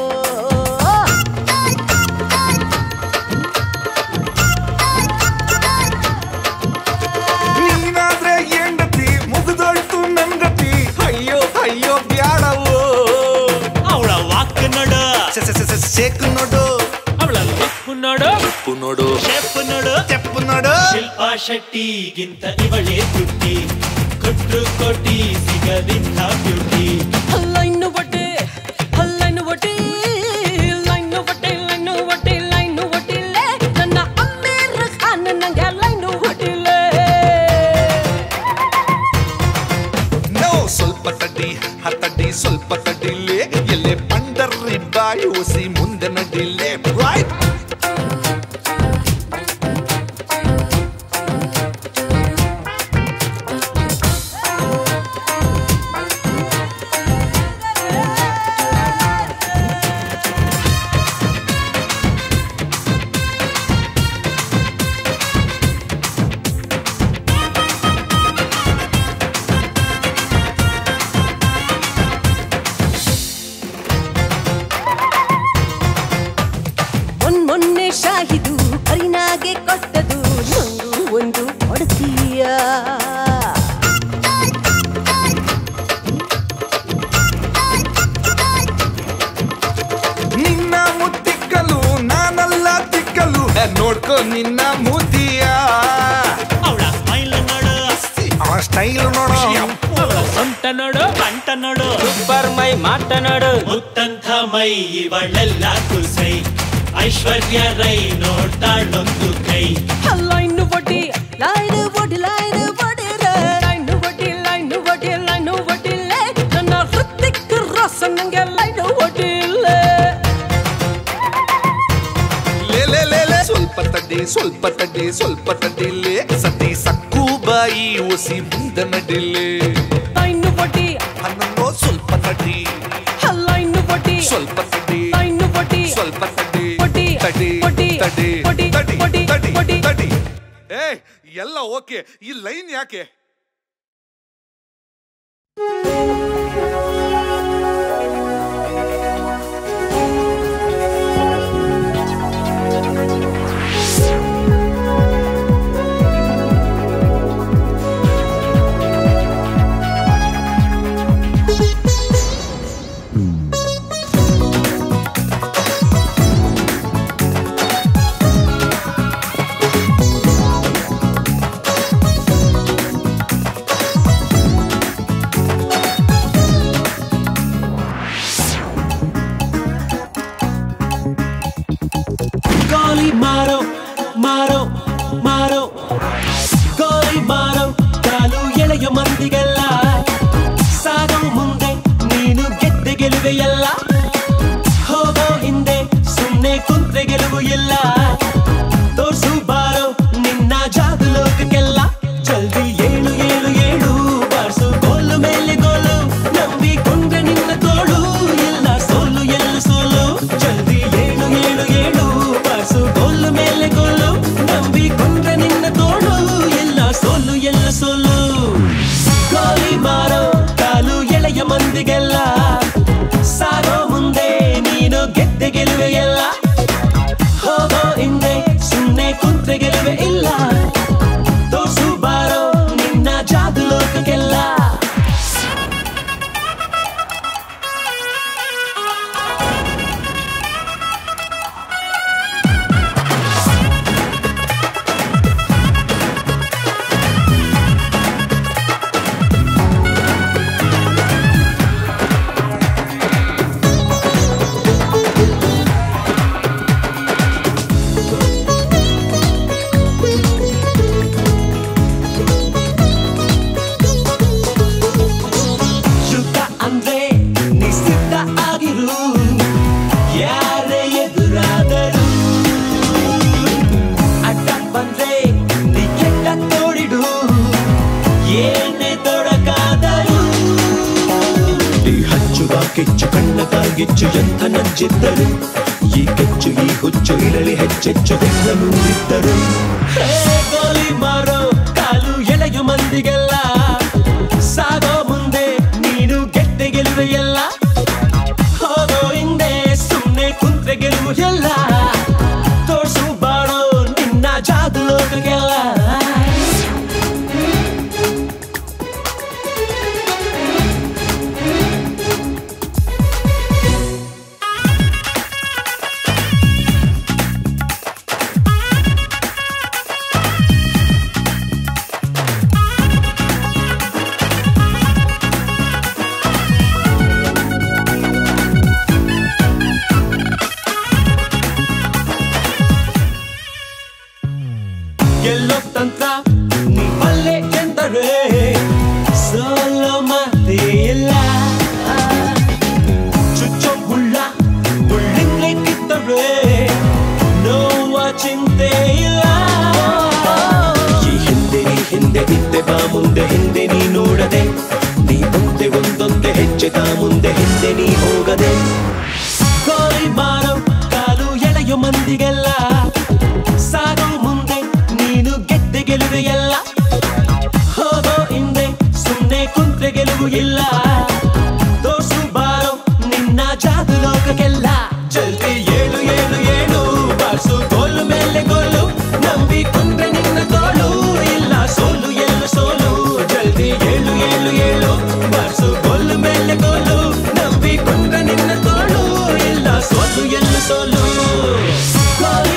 A: ನೀನಾದ್ರೆ ಹೆಂಡತಿ ಮುಗಿದೋಯ್ತು ನನ್ಗತಿ ಅಯ್ಯೋ ಅಯ್ಯೋ ಬ್ಯಾಡವೋ
F: ಅವಳ ವಾಕ್ ನೋಡ
A: ಶೇಕ್ ನೋಡು
F: ಅವಳ ಲುಕ್ ನೋಡು
A: ಉಪ್ಪು ನೋಡು
F: ಶೇಪ್ ನೋಡು
A: ತೆಪ್ಪು ನೋಡು
F: ಶಿಲ್ಪಾ ಶೆಟ್ಟಿಗಿಂತ ಇವಳೇ ತುಟ್ಟಿ ಕೊಟ್ರು ಕೋಟಿ ಸಿಗದಿಂತ ಬ್ಯೂಟಿ
B: ಲೈನು ಒಡ್ಡೆ ಲೈನು ಒಡ್ಡಿ ಲೈನು ಒಡ್ಡೆ ಲೈನು ಒಡ್ಡಿ ಲೈನು ಒಡ್ಡಿಲೆ ನನ್ನ ಅಮ್ಮೀರ್ ಖಾನ್ ನಂಗೆ ಲೈನು ಒಡ್ಡಿಲೆ
A: ನೋ ಸ್ವಲ್ಪ ತಡ್ಡಿ ಹತ್ತಡ್ಡಿ ಸ್ವಲ್ಪ ತಡ್ಡಿಲೆ ಎಲ್ಲೇ ಪಂಡರ್ರಿ ಬಾಯಿ ಓಸಿ ಮುಂದೆ ನಡಿಲೆ ರೈಟ್
B: ಮೊನ್ ಮೊನ್ನೆ ಶಾಹಿದು ಕರಿನಾಗೆ ಕೊಟ್ಟದು ನಂಗೂ ಒಂದು ಕೊಡ್ತೀಯ
A: ನಿನ್ನ ಮುತ್ತಿಕ್ಕಲು ನಾನಲ್ಲ ತಿಕ್ಕಲು ಏ, ನೋಡ್ಕೋ ನಿನ್ನ ಮೂತಿಯ
F: ಅವಳ ಸ್ಮೈಲ್ ನೋಡು
A: ಆ ಸ್ಟೈಲ್ ನೋಡೋ
F: ಅವಳ ಸೊಂಟ ನೋಡು ಕಂಟ ನೋಡು ಸೂಪರ್ ಮೈ ಮಾಟ ನೋಡು ಮುತ್ತಂಥ ಮೈ ಇವಳೆಲ್ಲ ಕುಸೈ ಐಶ್ವರ್ಯ ರೈ ನೋಡ್ತಾಳೊಂದು ಕೈ
B: ಲೈನು ಒಡ್ಡಿ ಲೈನು ಒಡ್ಡಿ ಲೈನು ಒಡ್ಡಿಲೆ ಲೈನು ಒಡ್ಡಿ ಲೈನು ಒಡ್ಡಿ ಲೈನು ಒಡ್ಡಿಲೆ ನನ್ನ ಹೃತ್ತಿಕ್ ರಸ ನಂಗೆ ಲೈನು ಒಡ್ಡಿಲೆ
A: ಲೇ ಲೇ ಲೇ ಲೇ ಸ್ವಲ್ಪ ತಡ್ಡಿ ತಡಿ ಸ್ವಲ್ಪ ತಡಿ ಸ್ವಲ್ಪ ತಡಿಲೆ ಸತಿ ಸಕ್ಕು ಬಾಯಿ ಒಸಿ ಮುಂದೆ ನಡಿಲೆ
B: ಲೈನು ಒಡ್ಡಿ
A: ಹನ್ನೋ ಸ್ವಲ್ಪ ತಡಿ
B: ಲೈನು ಒಡ್ಡಿ
A: ಸ್ವಲ್ಪ ತಡಿ
B: ಲೈನು ಒಡ್ಡಿ
A: ಸ್ವಲ್ಪ ತಡಿ
B: ಒಡ್ಡಿ,
A: ತಡಿ
B: ಒಡ್ಡಿ,
A: ತಡಿ
B: ಒಡ್ಡಿ,
A: ತಡಿ
B: ಒಡ್ಡಿ,
A: ತಡಿ
B: ಒಡ್ಡಿ.
A: ತಡಿ ಏ ಎಲ್ಲ ಓಕೆ ಈ ಲೈನ್ ಯಾಕೆ
I: ಗೋಲಿ ಮಾರೋ ಮಾರೋ ಮಾರೋ ಗೋಲಿ ಮಾರೋ ಕಾಲು ಎಳೆಯ ಮಂದಿಗೆಲ್ಲ ಸಾಗೋ ಮುಂದೆ ನೀನು ಗೆದ್ದೆ ಗೆಲುವೆಯಲ್ಲ ಹೋಗೋ ಹಿಂದೆ ಸುಮ್ಮನೆ ಕುಂತ್ರೆ ಗೆಲುವು ಇಲ್ಲ ತೋರ್ಸು ಬಾರೋ ನಿನ್ನ ಜಾದು ಲೋಕಕ್ಕೆಲ್ಲ ಜಲ್ದಿ ಏಳು ಏಳು ಏಳು ಬಾರ್ಸು ಗೋಲು ಮೇಲೆ ಗೋಲು ನಂಬಿಕೊಂಡ್ರೆ ನಿನ್ನ ತೋಳು ಇಲ್ಲ ಸೋಲು ಎಲ್ಲ ಸೋಲು ಜಲ್ದಿ ಏಳು ಏಳು ಏಳು ಬಾರ್ಸು ಗೋಲು ಮೇಲೆ ಗೋಲು ನಂಬಿಕೊಂಡ್ರೆ ನಿನ್ನ ತೋಳು ಇಲ್ಲ ಸೋಲು ಎಲ್ಲ ಸೋಲು ಗೋಲಿ ಮಾರೋ ಕಾಲು ಎಳೆಯ ಮಂದಿಗೆಲ್ಲ ಸಾಗೋ ಮುಂದೆ ನೀನು ಗೆದ್ದೆ ಗೆಲುವೆ ಎಲ್ಲ ಹೋಗೋ ಹಿಂದೆ ಸುಮ್ಮನೆ ಕುಂತ್ರೆ ಗೆಲುವೆ ಇಲ್ಲ ತೋರ್ಸು ಬಾರೋ ನಿನ್ನ ಜಾದು ಲೋಕಕ್ಕೆಲ್ಲ ಯುದ್ಧ ಅಂದ್ರೆ ನೀ ಸಿದ್ಧ ಆಗಿರು ಯಾರೇ ಎದುರಾದರು ಅಡ್ಡ ಬಂದ್ರೆ ನೀ ಕೆಟ್ಟ ತೋಡಿಡು ಏನೇ ತೊಡಕಾದರು ಈ ಹಚ್ಚುವ ಕೆಚ್ಚು ಕಣ್ಣ ಕಾಲ್ಗಿಚ್ಚು ಎಂಥ ನಂಚಿದ್ದರು ಈ ಕೆಚ್ಚು ಈ ಹುಚ್ಚು ಇರಲಿ ಹೆಚ್ಚೆಚ್ಚು ಬೆನ್ನಲು ಇದ್ದರು ಹೇ ಗೋಲಿ ಮಾರೋ ಕಾಲು ಎಳೆಯು ಮಂದಿಗೆಲ್ಲ ಸಾಗೋ ಮುಂದೆ ನೀನು ಗೆದ್ದೆ ಗೆಲುವೆಯಲ್ಲ ಹೋಗೋ ಹಿಂದೆ ಸುಮ್ಮನೆ ಕುಂತ್ರೆ ಗೆಲುವು ಎಲ್ಲ ತೋರ್ಸು ಬಾಳೋ ನಿನ್ನ ಜಾದು ಲೋಕಕ್ಕೆಲ್ಲ ಗೆಲ್ಲೋ ತಂತ್ರ ನೀ ಬಲ್ಲೆ ಎಂದರೆ ಸೋಲೋ ಮಾತೇ ಇಲ್ಲ ಚುಚ್ಚೋ ಮುಳ್ಳ ಮುಳ್ಳಿಂಗ್ಲೆ ಕಿತ್ತರೆ ನೋವ ಚಿಂತೆ ಇಲ್ಲ ಈ ಹಿಂದೆ ನೀ ಹಿಂದೆ ಇದ್ದೆ ಬಾ ಮುಂದೆ ಹಿಂದೆ ನೀ ನೋಡದೆ ನೀ ಮುಂದೆ ಒಂದೊಂದೆ ಹೆಜ್ಜೆ ತಾ ಮುಂದೆ ಹಿಂದೆ ನೀ ಹೋಗದೆ ಗೋಲಿ ಮಾರೋ ಕಾಲು ಎಳೆಯೋ ಮಂದಿಗೆಲ್ಲ ಸಾಗೋ ಮುಂದೆ ನೀನು ಗೆದ್ದೆ ಗೆಲುವೆಯಲ್ಲ ಹೋಗೋ ಹಿಂದೆ ಸುಮ್ಮನೆ ಕುಂತ್ರೆ ಗೆಲುವು ಇಲ್ಲ ತೋರ್ಸು ಬಾರೋ ನಿನ್ನ ಜಾದು ಲೋಕಕ್ಕೆಲ್ಲ ಜಲ್ದಿ ಏಳು ಏಳು ಏಳು ಬಾರ್ಸು ಗೋಲು ಮೇಲೆ ಗೋಲು ನಂಬಿಕೊಂಡ್ರೆ ನಿನ್ನ ತೋಳು ಇಲ್ಲ ಸೋಲು ಎಲ್ಲ ಸೋಲು ಜಲ್ದಿ ಏಳು ಏಳು ಏಳು ಬಾರ್ಸು ಗೋಲು ಮೇಲೆ ಗೋಲು ನಂಬಿಕೊಂಡ್ರೆ ನಿನ್ನ ತೋಳು ಇಲ್ಲ ಸೋಲು ಎಲ್ಲ ಸೋಲು ಗೋಲಿ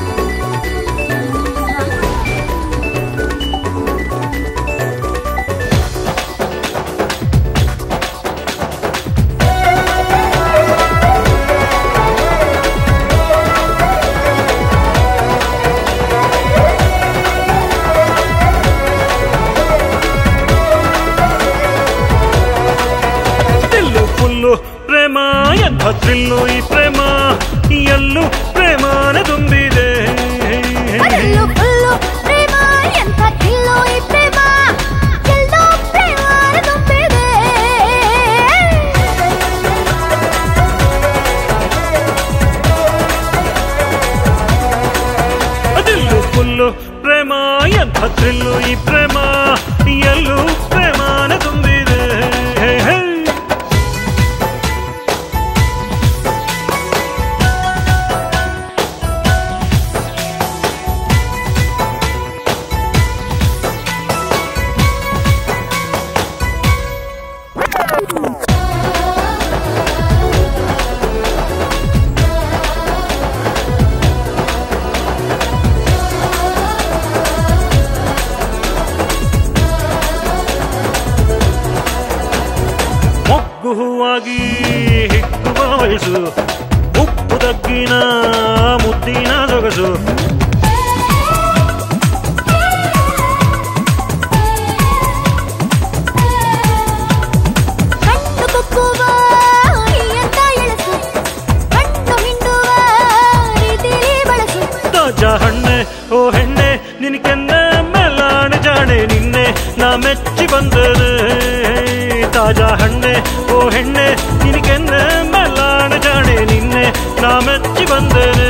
J: ಫುಲ್ಲು ಪ್ರೇಮ ಎಂಥ ಥ್ರಿಲ್ಲು ಈ ಪ್ರೇಮ ಎಲ್ಲೂ ಪ್ರೇಮಾನ ತುಂಬಿದೆ ಹೇ, ಹೇ. ಮೊಗ್ಗು ಹೂವಾಗಿ ಹಿಕ್ಕುವ ವಯಸ್ಸು ಉಪ್ಪು ತಗ್ಗಿನ ಮುದ್ದಿನ ಸೊಗಸು
K: ಕಣ್ಣು ಕುಕ್ಕುವ ಎಂತ ಎಳಸು ಕಣ್ಣು ಹಿಂಡುವ ರೀತಿಲಿ ಬಳಸು
J: ತಾಜಾ ಹಣ್ಣೆ ಓ ಹೆಣ್ಣೆ ನಿನ್ ಕೆನ್ನೆ ಮೇಲಾಣೆ ಜಾಣೆ ನಿನ್ನೆ ನಾ ಮೆಚ್ಚಿ ಬಂದರೆ ತಾಜಾ ಹಣ್ಣೆ ಓ ಹೆಣ್ಣೆ ನಿನ್ ಕೆನ್ನೆ ಮೇಲಾಣೆ ಜಾಣೆ ನಿನ್ನೆ ನಾ ಮೆಚ್ಚಿ ಬಂದರೆ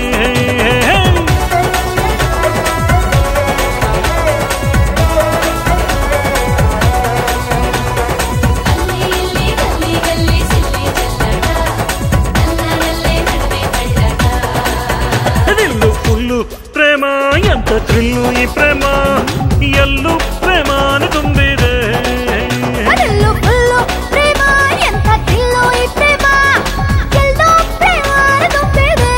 J: ದಿಲ್ಲು ಫುಲ್ಲು ಪ್ರೇಮ ಎಂತ ಥ್ರಿಲ್ಲು ಈ ಪ್ರೇಮ ಎಲ್ಲೂ ಪ್ರೇಮಾನು ತುಂಬಿದೆ
K: ಅದೆಲ್ಲೂ ಫುಲ್ಲು ಪ್ರೇಮ ಎಂಥ ಥ್ರಿಲ್ಲು ಈ ಪ್ರೇಮ ಎಲ್ಲೋ ಪ್ರೇಮಾನ ತುಂಬಿದೆ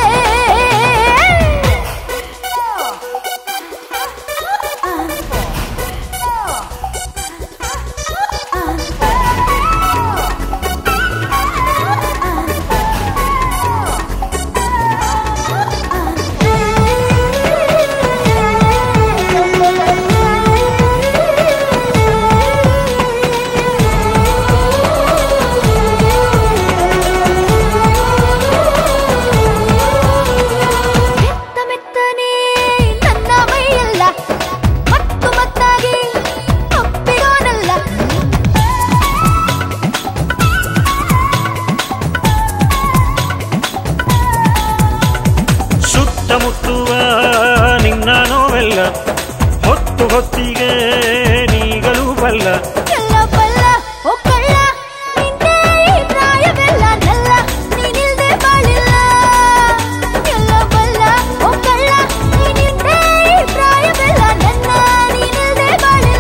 K: ಮೆತ್ತ ಮೆತ್ತನೆ ನನ್ನ ಮೈಯೆಲ್ಲ ಮತ್ತು ಮತ್ತಾಗಿ ಒಪ್ಪಿರೋನಲ್ಲ
J: ಸುತ್ತಮುತ್ತುವ ನಿನ್ನ ನೋವೆಲ್ಲ ಹೊತ್ತು ಹೊತ್ತಿಗೆ ನೀಗಲು ಬಲ್ಲ
K: ಎಲ್ಲ ಬಲ್ಲ ಒಕ್ಕಲ್ಲ ನಿನ್ನೆ ಈ ಪ್ರಾಯವೆಲ್ಲ ನಲ್ಲ ನೀನಿಲ್ದೆ ಬಾಳಿಲ್ಲ ಎಲ್ಲ ಬಲ್ಲ ಒಕ್ಕಲ್ಲ ನೀನಿಲ್ದೆ ಈ ಪ್ರಾಯವೆಲ್ಲ ನನ್ನ ನೀನಿಲ್ದೆ ಬಾಳಿಲ್ಲ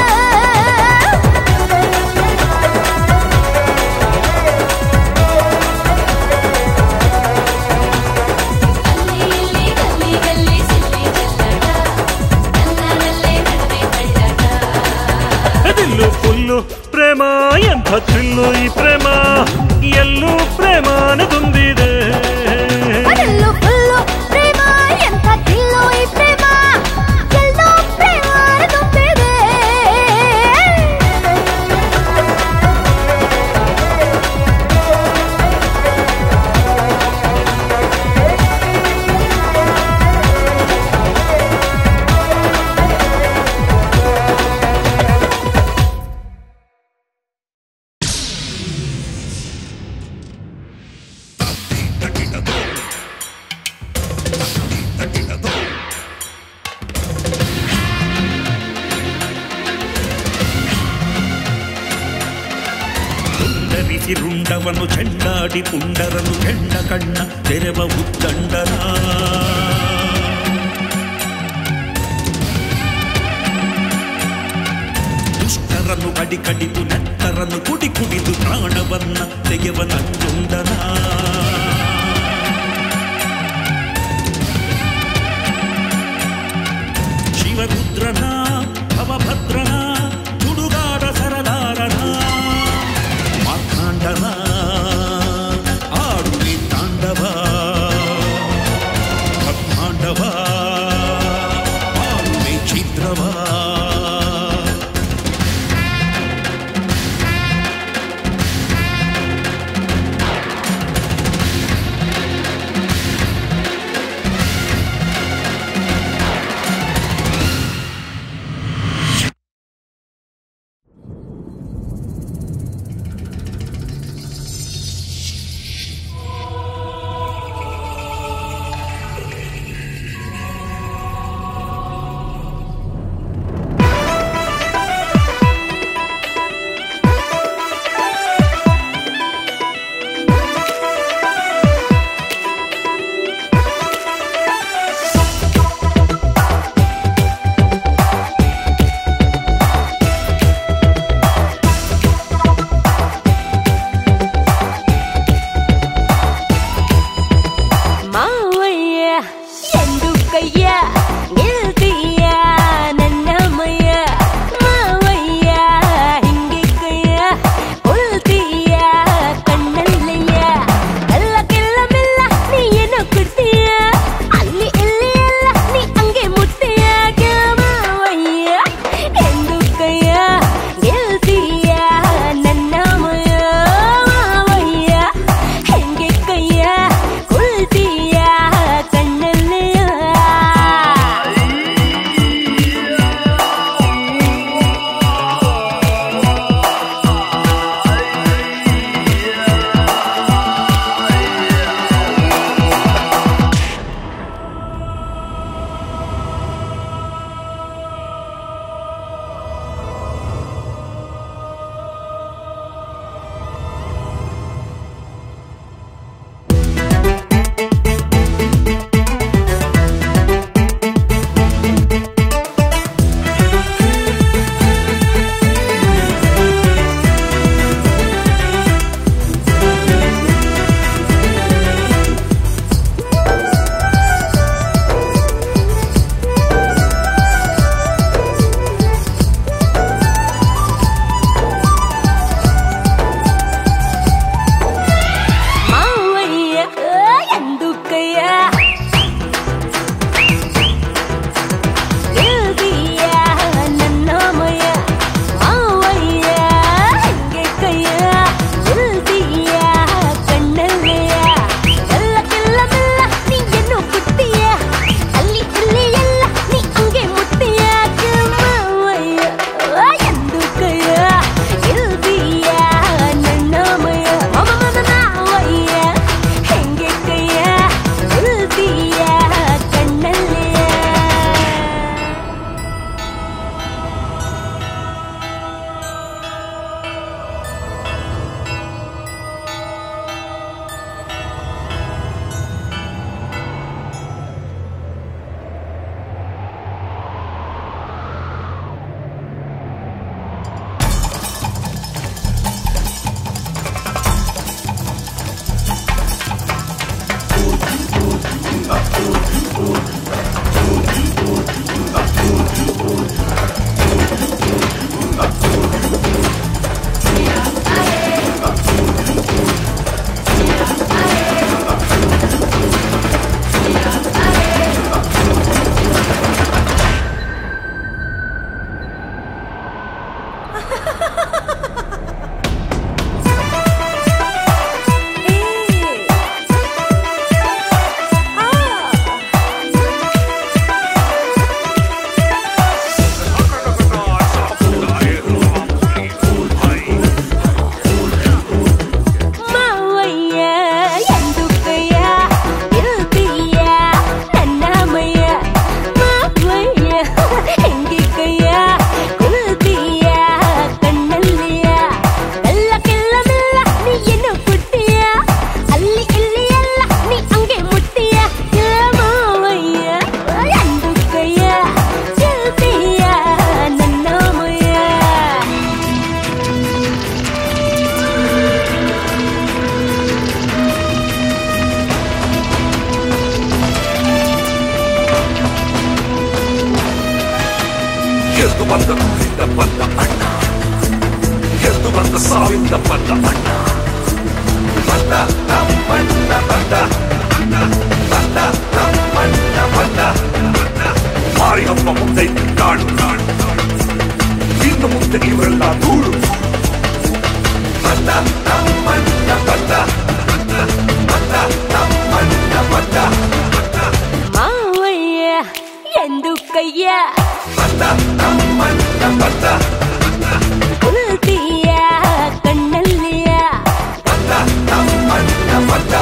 J: ದಿಲ್ಲು ಫುಲ್ಲು ಪ್ರೇಮ ಎಂಥ ಥ್ರಿಲ್ಲು ಈ ಪ್ರೇಮ ಎಲ್ಲೂ ಪ್ರೇಮಾನ ತುಂಬಿದೆ
K: ಅದೆಲ್ಲೂ ಫುಲ್ಲು ಪ್ರೇಮ ಎಂಥ ಥ್ರಿಲ್ಲು ಈ ಪ್ರೇಮ ಎಲ್ಲೋ ಪ್ರೇಮಾನ ತುಂಬಿದೆ
F: ಧರಿಸಿ ರುಂಡವನ್ನು ಚೆಂಡಾಡಿ ಪುಂಡರನು ಕೆಂಡ ಕಣ್ಣ ತೆರೆವ ಉತ್ತಂಡನ ದುಷ್ಟರನ್ನು ಕಡಿ ಕಡಿದು ನೆತ್ತರನ್ನು ಕುಡಿ ಕುಡಿದು ಪ್ರಾಣವನ್ನ ತೆಗೆವ ನಂಜುಂಡನ ಶಿವರುದ್ರನ ಭವಭದ್ರನ ತುಡುಗಾಡ ಸರದಾರನ ಮಾರ್ತಾಂಡನ ಆಡುವೆ ತಾಂಡವ ಬ್ರಹ್ಮಾಂಡವ ಆಡುವೆ ಚಿತ್ರವ
A: ಬಂದ ಊರಿಂದ ಬಂದ ಅಣ್ಣ ಗೆದ್ದು ಬಂದ ಸಾವಿಂದ ಬಂದ ಅಣ್ಣ ಬಂದ ನಮ್ಮಣ್ಣ ಬಂದ ಬಂದ ನಮ್ಮಣ್ಣ ಬಂದ ಮಾರಿ ಹಬ್ಬ ಮುಂದೆ ಕಾಡು ಕಾಡು ಇನ್ನು ಮುಂದೆ ಇವರೆಲ್ಲ ಧೂಳು ಬಂದ ನಮ್ಮಣ್ಣ ಬಂದ ಬಂದ ನಮ್ಮಣ್ಣ ಬಂದ
K: ಮಾವಯ್ಯ ಎಂದು ಕಯ್ಯ
A: ಬಂದ ನಮ್ಮಣ್ಣ ಬಂದ
K: ಉಳ್ತೀಯ ಕಣ್ಣಲ್ಲಿಯ
A: ಬಂದ ನಮ್ಮಣ್ಣ ಬಂದ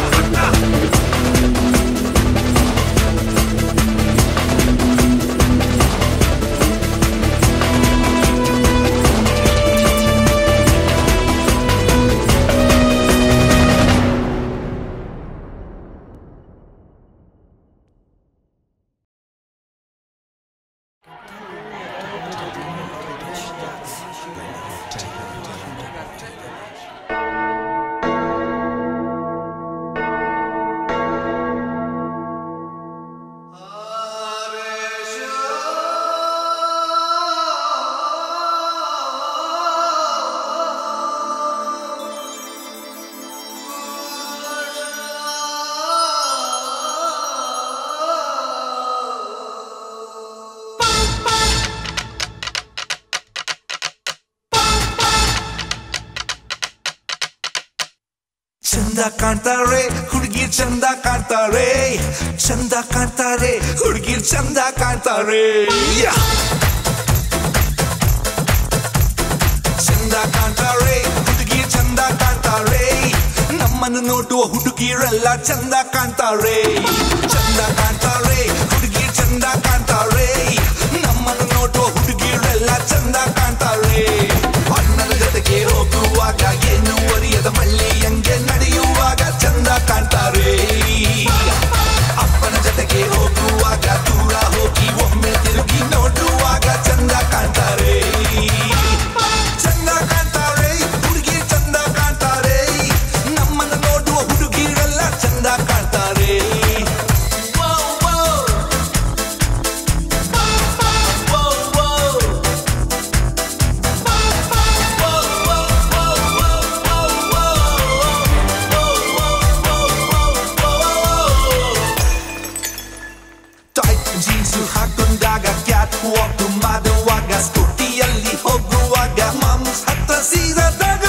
A: ಚಂದ ಕಾಣ್ತಾರೆ ಹುಡುಗಿ ಚಂದ ಕಾಣ್ತಾರೆ ಚಂದ ಕಾಣ್ತಾರೆ ಹುಡುಗಿ ಚಂದ ಕಾಣ್ತಾರೆ ಯಾ! ಚಂದ ಕಾಣ್ತಾರೆ ಹುಡುಗಿ ಚಂದ ಕಾಣ್ತಾರೆ ನಮ್ಮನ್ನು ನೋಡುವ ಹುಡುಗಿಯರೆಲ್ಲ ಚಂದ ಕಾಣ್ತಾರೆ ಚಂದ ಕಾಣ್ತಾರೆ ಹುಡುಗಿ ಚಂದ ಕಾಣ್ತಾರೆ ನಮ್ಮನ್ನು ನೋಡುವ ಹುಡುಗಿಯರೆಲ್ಲ ಚಂದ ಕಾಣ್ತಾರೆ ಅಣ್ಣನ ಜೊತೆಗೆ ಹೋಗುವಾಗ ಏನು ಅರಿಯದ ಮಳ್ಳಿಯಂಗೆ ನಡೆಯುವಾಗ ಚಂದ ಕಾಣ್ತಾರೆ ಅಪ್ಪನ ಜೊತೆಗೆ ಹೋಗುವಾಗ ದೂರ ಹೋಗಿ ಒಮ್ಮೆ ತಿರುಗಿ ನೋಡುವಾಗ ಚಂದ ಕಾಣ್ತಾರೆ ಚಂದ ಕಾಣ್ತಾರೆ ಹುಡುಗಿ ಚಂದ ಕಾಣ್ತಾರೆ ನಮ್ಮನ್ನು ನೋಡುವ ಹುಡುಗಿರೆಲ್ಲ ಚಂದ ಕಾಣ್ತಾರೆ Wow, wow. Wow, wow. Tight jeans ಹಾಕೊಂಡಾಗ ಕ್ಯಾಟ್ ವಾಕ್ ಮಾಡುವಾಗ ಸ್ಕೂಟಿಯಲ್ಲಿ ಹೋಗುವಾಗ ಮಾಮ್ಸ್ ಹತ್ರ ಸೀದಾದಾಗ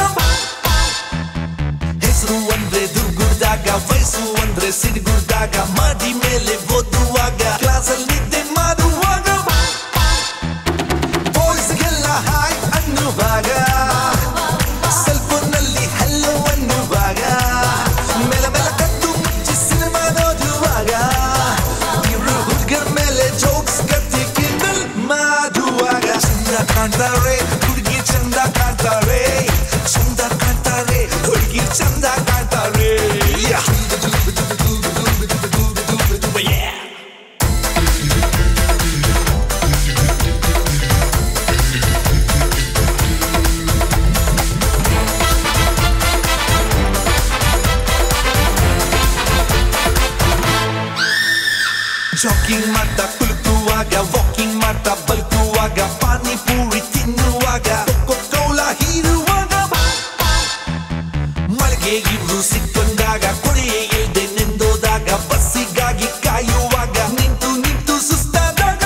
A: ಹೆಸರು ಅಂದ್ರೆ ದುರ್ಗುಡ್ದಾಗ ವಯಸ್ಸು ಅಂದ್ರೆ ಸಿಡಿಗುಡ್ದಾಗ ಮಾಡಿ ಮೇಲೆ ಓದುವಾಗ ಕ್ಲಾಸಲ್ಲಿ ನಿದ್ದೆ ಮಾಡುವಾಗ ಬಾಯ್ಸ್ಗೆಲ್ಲ ಹಾಯ್ ಅನ್ನುವಾಗ ಸೆಲ್ಫೋನ್ನಲ್ಲಿ ಹಲೋ ಅನ್ನುವಾಗ ಮೇಲ ಮೇಲ ಕದ್ದು ಮುಚ್ಚಿ ಸಿನಿಮಾ ನೋಡುವಾಗ ಇವ್ರು ಹುಡುಗರ ಮೇಲೆ ಜೋಕ್ಸ್ ಕತ್ತಿ ಕಿಂಡಲ್ ಮಾಡುವಾಗ ಚಂದ ಕಾಣ್ತಾರೆ ಹುಡುಗಿ ಚಂದ ಕಾಣ್ತಾರೆ ಚಂದ ಕಾಣ್ತಾರೆ ಹುಡುಗಿ ಚಂದ ಕಾಣ್ತಾರೆ Yeah. ಜಾಕಿಂಗ್ ಮಾಡ್ತಾ ಕುಲುಕುವಾಗ ವಾಕಿಂಗ್ ಮಾಡ್ತಾ ಬಲ್ಕುವಾಗ ಪಾನಿಪೂರಿ ತಿನ್ನುವಾಗ ಕೋಲ ಹೀರುವಾಗ ಮಳೆಗೆ ಇಬ್ರು ಸಿಕ್ಕೊಂಡಾಗ ಕೊನೆಯೇ ಇಲ್ದೆ ನೆಂದೋದಾಗ ಬಸ್ಸಿಗಾಗಿ ಕಾಯುವಾಗ ನಿಂತು ನಿಂತು ಸುಸ್ತಾದಾಗ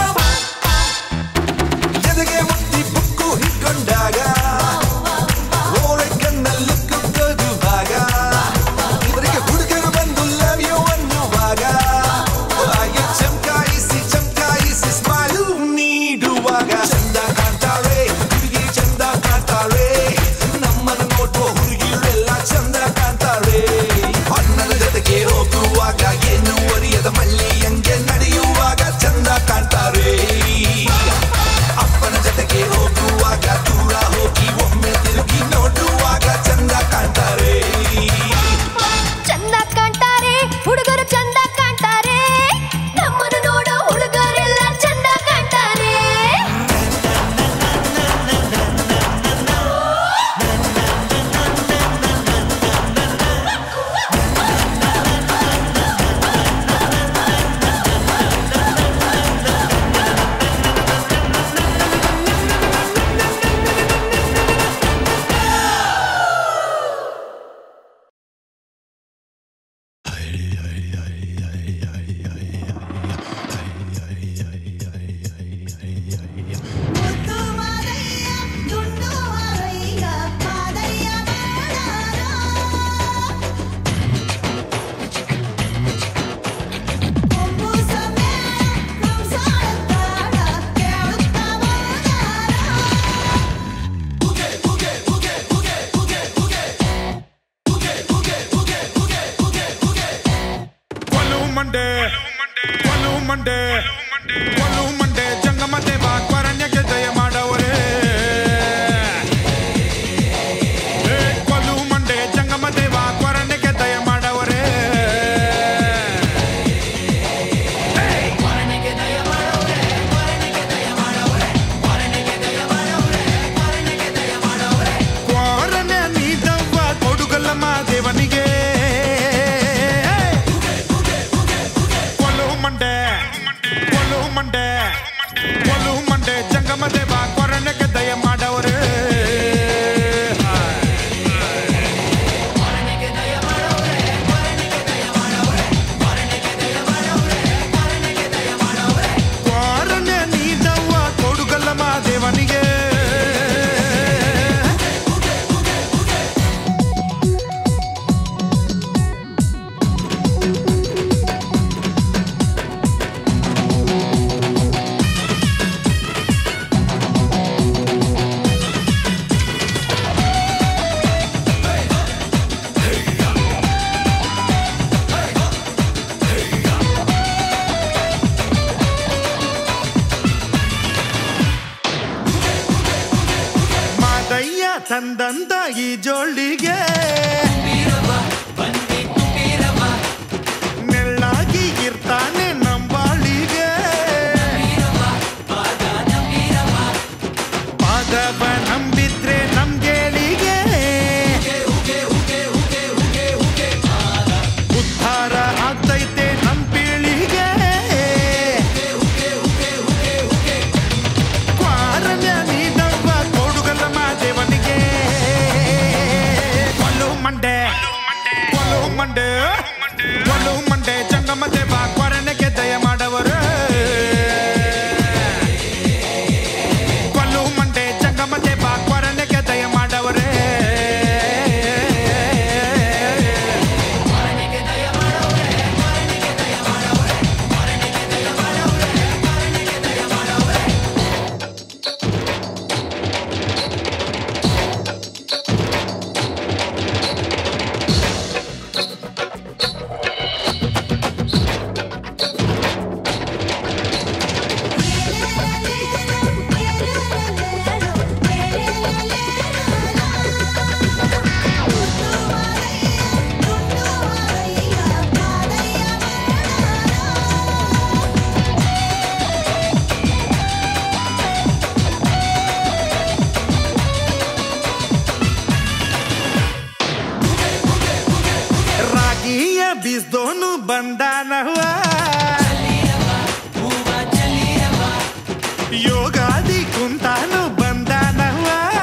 A: ಎದೆಗೆ ಮುಟ್ಟಿ ಬುಕ್ಕು ಹಿಡ್ಕೊಂಡಾಗ ಓರೆ ಕಣ್ಣಲ್ಲಿ ಕುಕ್ಕದುವಾಗ ಇವರಿಗೆ ಹುಡುಗರು ಬಂದು ಲವ್ ಯು ಅನ್ನುವಾಗ ಹಾಗೆ ಚಮಕಾಯಿಸಿ ಚಮಕಾಯಿಸಿ ಸ್ಮೈಲು ನೀಡುವಾಗ ಚಂದ ಕಾಣ್ತಾರೆ ಹುಡುಗಿ ಚಂದ
L: ಮಂಡೆ ಒಲವು ಮಂಡೆ ಜಂಗಮ ದೇವ ಕ್ವರಣ್ಯಕ್ಕೆ ದಯ ಮಾಡವರೇ ಏ, ಒಲವು ಮಂಡೆ ಜಂಗಮ ದೇವ ಕ್ವರಣ್ಯಕ್ಕೆ ದಯ ಮಾಡವರೇ ಕ್ವಾರಣ್ಯ ನೀದವ್ವ ಕೊಡುಗಲ್ಲಮ್ಮ ದೇವನಿಗೆ ಒಲವು ಮಂಡೆ ಒಲವು ಮಂಡೆ ಒಲವು ಮಂಡೆ ಜಂಗಮ ದೇವ ಕ್ವರಣ್ಯಕ್ಕೆ ದಯ ಮಾಡವರೇ ಕ್ವಾರಣ್ಯ ನೀದವ್ವ ಕೊಡುಗಲ್ಲಮ್ಮ ದೇವನಿಗೆ ಮಾದಯ್ಯ ತಂದಂತ ಈ ಜೋಳಿಗೆ ನೆಳ್ಳಾಗಿ ಇರ್ತಾನೆ ನಂಬಾಳಿಗೆ ಪಾದವ ನಂಬಿದ್ರೆ ನಮ್ಗೇಳಿಗೆ ಉದ್ಧಾರ ಆಗ್ತೈತೆ ನಮ್ ಪೀಳಿಗೆ ಕ್ವಾರಣ್ಯ ನೀಡವ್ವ ಕೊಡುಗಲ್ಲಮ್ಮ ದೇವನಿಗೆ ಒಲು ಮಂಡೆ ಒಲು ಮಂಡೆ ಒಲು ಮಂಡೆ ಜಂಗಮ ದೇವ ಕ್ವಾರಣ್ಯಕ್ಕೆ ದಯ ಮಾಡವರು ಒಲು ಮಂಡೆ ಜಂಗಮ ದೇವ ಕ್ವಾರಣ್ಯಕ್ಕೆ ದಯ ಮಾಡವರೇ ರಾಗಿಯ ಬೀಸ್ದೋನು ಬಂದಾನವ ಯೋಗಾದಿ ಕುಂತಾನು ಬಂದಾನವ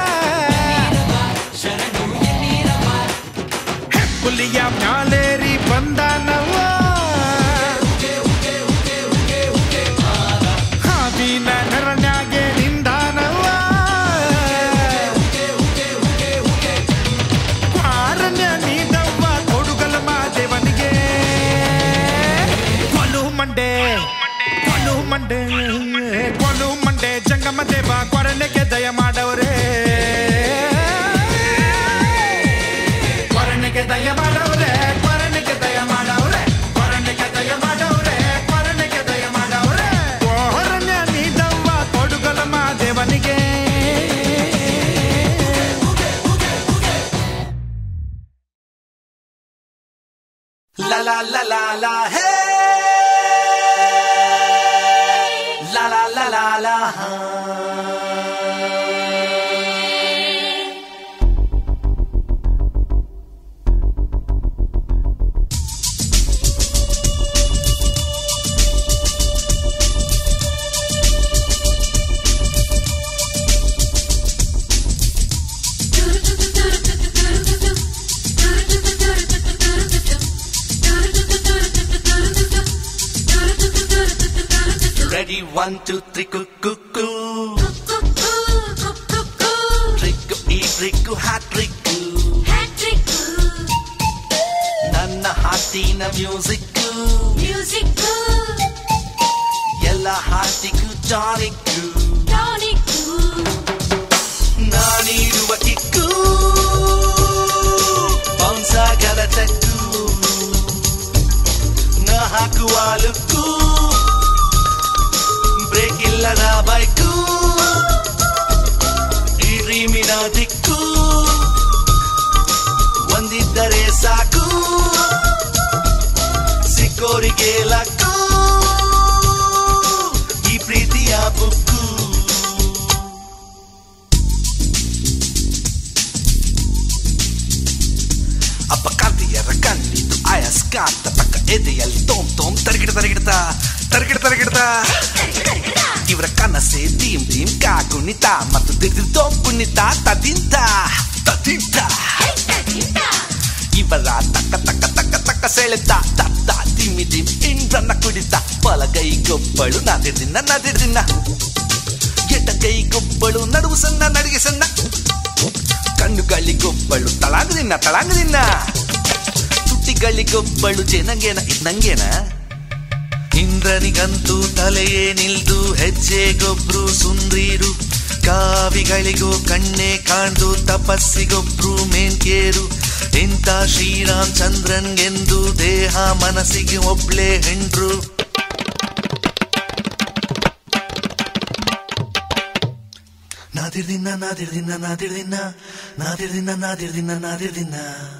L: ಹುಲಿಯ ಮ್ಯಾಲೇರಿ ಬಂದಾನವ ಹಾವಿನ ನೆರಣ್ಯಾಗೆ ನಿಂದಾನವ ಕ್ವಾರಣ್ಯ ನೀಡವ್ವ ಕೊಡುಗಲಮ ದೇವನಿಗೆ ಕೊಲು ಮಂಡೆ ಕೊಲು ಮಂಡೆ ಕೊಲು ಮಂಡೆ ಜಂಗಮ ದೇವ ಕ್ವಾರಣ್ಯಕ್ಕೆ ದಯ ಮಾಡವರೇ ಕ್ವಾರಣ್ಯಕ್ಕೆ ದಯ ಮಾಡವರೇ ಕ್ವಾರಣ್ಯಕ್ಕೆ ದಯ ಮಾಡವರೇ ಕ್ವಾರಣ್ಯಕ್ಕೆ ದಯ ಮಾಡವರೇ ಕ್ವಾರಣ್ಯಕ್ಕೆ ದಯ ಮಾಡವರೇ ಕ್ವಾರಣ್ಯ ನೀಡವ್ವ ಕೊಡುಗಲಮ ದೇವನಿಗೆ
M: La la la la la hey La la la la la Ready one two three cuckoo cuckoo Tricku ಈ ಟ್ರಿಕ್ಕು ಹ್ಯಾಟ್ ಟ್ರಿಕ್ಕು ನನ್ನ ಹಾಟಿನ ಮ್ಯೂಸಿಕ್ಕು ಮ್ಯೂಸಿಕ್ಕು ಎಲ್ಲ ಹಾಟಿಗೂ ಟಾನಿಕ್ಕು ನಾನಿರುವ ಕಿಕ್ಕು ಬೌನ್ಸಾಗರ ಟಕ್ಕು ನ ಹಾಕುವ ಲುಕ್ಕು
A: ಎದೆಯಲ್ಲಿ ತೋಮ್ ತೋಮ್ ತರಗಿಡ ತರಗಿಡ್ತ ತರಗಿಡ ತರಗಿಡ್ತ ಇವರ ಕನಸೆ ದೀಮ್ ದೀಮ್ ಕಾ ಕುಣಿತ ಮತ್ತು ದಿಗ್ದಿಲ್ ತೋಮ್ ಕುಣಿತ ತದಿಂತ ತದಿಂತ ಇವರ ತಕ್ಕ ತಕ್ಕ ತಕ್ಕ ತಕ್ಕ ಸೆಳೆತ ತತ್ತ ದಿಮ್ಮಿ ದಿಮ್ ಇಂದ್ರನ್ನ ಕುಡಿತ ಬಲಗೈ ಗೊಬ್ಬಳು ನಾದಿರ್ದಿನ್ನ ನಾದಿರ್ದಿನ್ನ ಎಡಗೈ ಗೊಬ್ಬಳು ನಡುವು ಸಣ್ಣ ನಡಿಗೆ ಸಣ್ಣ ಕಣ್ಣುಗಳಿಗೊಬ್ಬಳು ತಳಾಂಗದಿನ್ನ ತಳಾಂಗದಿನ್ನ ತುಟಿಗಳಿಗೊಬ್ಬಳು ಜನಂಗೇನ ಇದ್ನಂಗೇನ ಇಂದ್ರನಿಗಂತೂ ತಲೆಯೇ ನಿಲ್ದು ಹೆಜ್ಜೆಗೊಬ್ರು ಸುಂದ್ರೀರು ಕಾವಿಗಳಿಗೂ ಕಣ್ಣೆ ಕಾಣ್ದು ತಪಸ್ಸಿಗೊಬ್ರು ಮೇನ್ಕೇರು ಇಂಥ ಶ್ರೀರಾಮ್ ಚಂದ್ರನ್ಗೆಂದು ದೇಹ ಮನಸ್ಸಿಗೆ ಒಬ್ಳೆ ಹೆಂಡ್ರು ನಾದಿರ್ದಿನ್ನ ನಾದಿರ್ದಿನ್ನ ನಾದಿರ್ದಿನ್ನ ನಾದಿರ್ದಿನ್ನ ನಾದಿರ್ದಿನ್ನ ನಾದಿರ್ದಿನ್ನ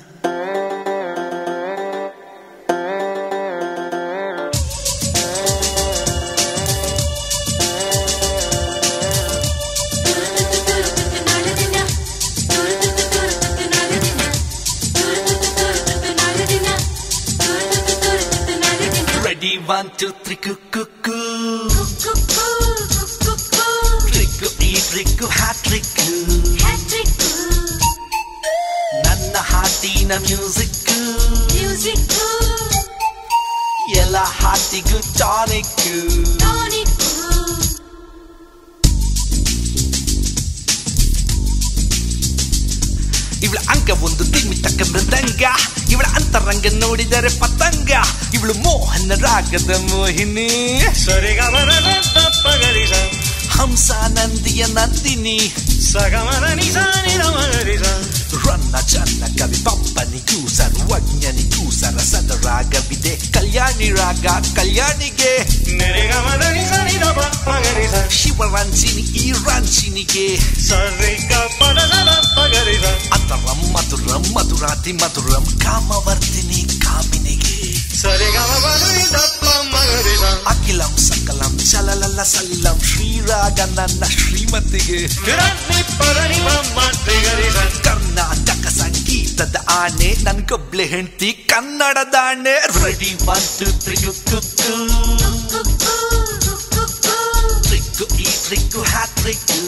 A: Ready, one, two, three, cuckoo. Tricku, ಈ ಟ್ರಿಕ್ಕು ಹ್ಯಾಟ್ರಿಕ್ಕು ನನ್ನ ಹಾಟಿನ ಮ್ಯೂಸಿಕ್ ಎಲ್ಲ ಹಾಟಿಗೂ ಟಾನಿಕ್ ಇವಳ ಅಂಕ ಒಂದು ತಿಮ್ಮಿ ತಕ್ಕ ಮೃದಂಗ ಇವಳ ಅಂತರಂಗ ನೋಡಿದರೆ ಪತಂಗ ಇವಳು ಮೋಹನ ರಾಗದ ಮೋಹಿನಿ
J: ಸರಿಗಮನ ಪಗರಿಸ
A: ಹಂಸ ನಂದಿಯ ನಂದಿನಿ
J: ಸಗಮನ ನಿಸಾನಿನ ಮಗರಿಸ
A: ರನ್ನ ಚನ್ನ ಕವಿ ಪಪ್ಪನಿಗೂ ಸರ್ವಜ್ಞನಿಗೂ ಸರಸದ ರಾಗವಿದೆ ಕಲ್ಯಾಣಿ ರಾಗ ಕಲ್ಯಾಣಿಗೆ
J: ನೆರೆಗಮನ ನಿಸಾನಿನ ಮಗರಿಸ
A: ಶಿವರಂಜಿನಿ ಈ ರಂಜಿನಿಗೆ
J: ಸರಿಗ ಪದದ ಪಗರಿಸ
A: ಅತರಂ ಮಧುರಂ ಮಧುರಾತಿ ಮಧುರಂ ಕಾಮವರ್ತಿನಿ ಕಾಮಿನಿಗೆ
J: ಸರಿಗಮ ದಪ್ಪ ಮಗರಿಸ
A: ಅಖಿಲಂ ಸಕಲಂ ಚಲಲಲ್ಲ ಸಲ್ಲಂ ಶ್ರೀರಾಗ ನನ್ನ ಶ್ರೀಮತಿಗೆ
J: ರತ್ನಿ ಪದನಿ ಮಗರಿಸ
A: ಕರ್ನಾಟಕ ಸಂಗೀತದ ಆನೆ ನನ್ಗೊಬ್ಳೆ ಹೆಂಡತಿ ಕನ್ನಡದ ಆಣೆ ready one two three cuckoo trick ಈ ಟ್ರಿಕ್ಕು ಹ್ಯಾಟ್ರಿಕ್ಕು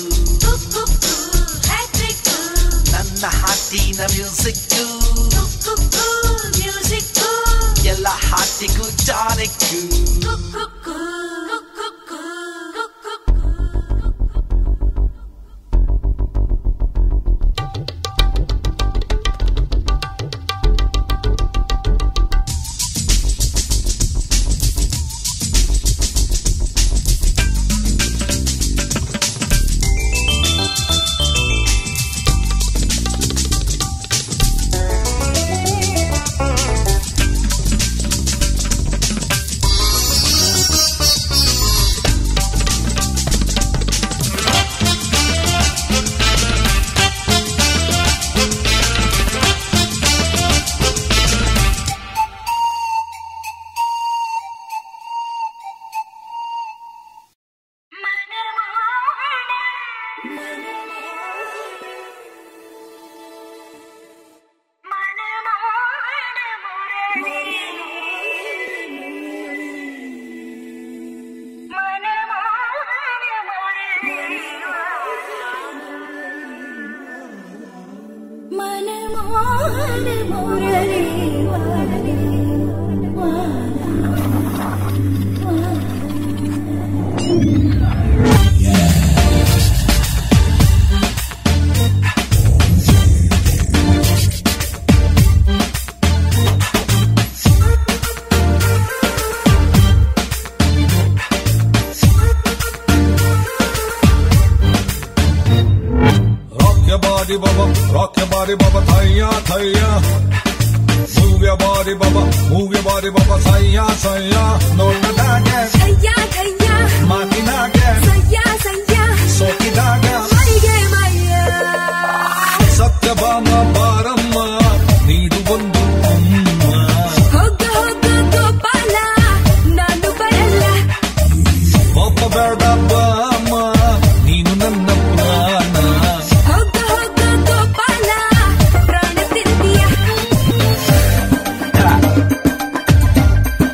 A: ನನ್ನ ಹಾಟಿನ ಮ್ಯೂಸಿಕ್ ಎಲ್ಲ ಹಾಟಿಗೂ tonic
N: Rock your body, baba. Rock your body, baba. Thaya, thaya. Move your body, baba. Move your body, baba. Thaya, thaya. No, no, no,
O: ಸಯ್ಯ ಸಯ್ಯ
N: Makinage.
O: ಸಯ್ಯ ಸಯ್ಯ
N: Sokidaga.
O: ಮೈಗೆ ಮೈಯ
N: ಸತ್ಯಭಾಮ ಬಾರಮ್ಮ ನೀಡು ಒಂದು ಅಮ್ಮ
O: ಹೋಗ ಹೋಗ ಗೋಪಾಲ ನಾನು ಬರಲ್ಲ
N: ಒಬ್ಬ ಬೇಡ ಬಾಮ ನೀನು ನನ್ನ ಪ್ರಾಣ
O: ಹೋಗ ಹೋಗ ಗೋಪಾಲ ಪ್ರಾಣ ತಿಂದಿಯ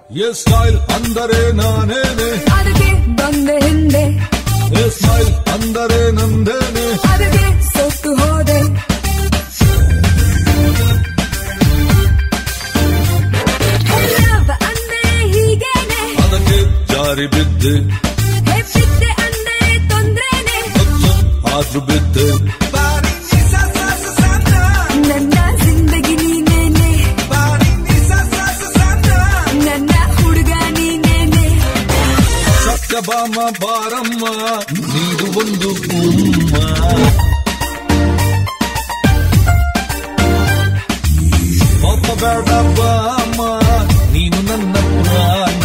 N: ಎ ಸ್ಟೈಲ್ ಅಂದರೆ ನಾನೇನೆ
O: ಅದಕ್ಕೆ ಬಂದೆ ಹಿಂದೆ
N: ಎ ಸ್ಮೈಲ್ ಅಂದರೆ ನಂದೇನೆ
O: ಅದಕ್ಕೆ ಸೊತ್ತು ಹೋದೆ Love ಅಂದ್ರೆ ಹೀಗೇನೆ
N: ಅದಕ್ಕೆ ಜಾರಿ ಬಿದ್ದೆ
O: ಹೇ ಬಿದ್ದೆ ಅಂದ್ರೆ ತೊಂದ್ರೆನೆ
N: ಆದ್ರೂ ಬಿದ್ದೆ
O: ನನ್ನ ಜಿಂದಗಿ ನೀನೇನೆ ನನ್ನ ಹುಡುಗ ನೀನೇನೆ
N: ಸತ್ಯಭಾಮ ಬಾರಮ್ಮ ನೀಡು ಒಂದು ಉಮ್ಮ ಪಾಪ ಬೇಡ ಬಾಮ ನೀನು ನನ್ನ ಪುರಾಣ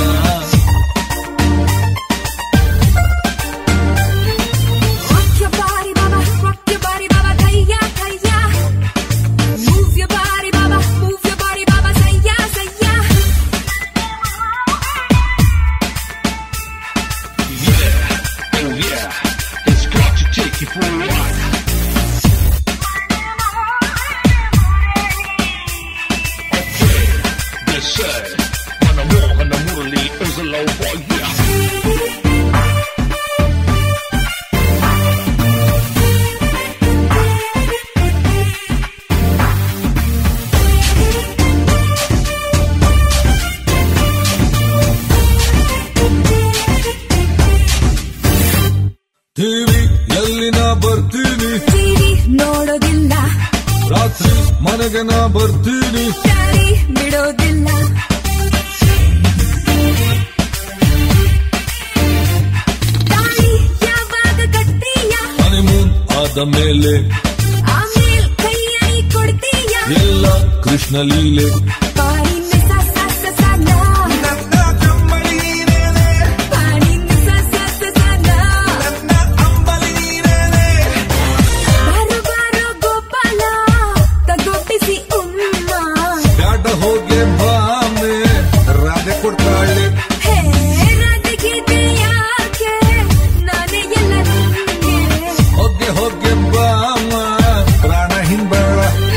O: Rock your body, mama, rock your body, mama, kaya, kaya. Move your body, mama, move your body, mama, saya, saya.
P: Oh yeah, it's got to take you for a ride. Okay, yes sir. Mana mohana murali is a low boy, yeah.
N: TV ಎಲ್ಲಿ ನಾ ಬರ್ತೀನಿ
O: TV ನೋಡೋದಿಲ್ಲ
N: ರಾತ್ರಿ ಮನೆಗೆ ನಾ ಬರ್ತೀನಿ
O: ದಾರಿ ಬಿಡೋದಿಲ್ಲ ತಾಳಿ ಯಾವಾಗ ಕಟ್ತೀಯ
N: ಹನಿಮೂನ್ ಆದ ಮೇಲೆ
O: ಆಮೇಲ್ ಕೈಯಣಿ ಕೊಡ್ತೀಯ
N: ಎಲ್ಲ ಕೃಷ್ಣ ಲೀಲೆ
O: ಪಾಣಿನ ಸ ಸ ಸ ಸ ನ. ಪಾಣಿನ ಸ ಸ ಸ ಸ ನ. ಬಾರೋ ಬಾರೋ ಗೋಪಾಲ ತಗೊಟ್ಟಿಸಿ ಉಮ್ಮ
N: ಬ್ಯಾಡ ಹೋಗೆ ಬಾಮೆ ರಾಧೆ ಕೊಡ್ತಾಳೆ
O: ಹೇ ರಾಧೆಗಿದೆ ಯಾಕೆ ನಾನೇ ಎಲ್ಲ ನಿಂಗೆ
N: ಹೋಗೆ ಹೋಗೆ ಬಾಮ ಪ್ರಾಣ ಹಿಂಬೇಡ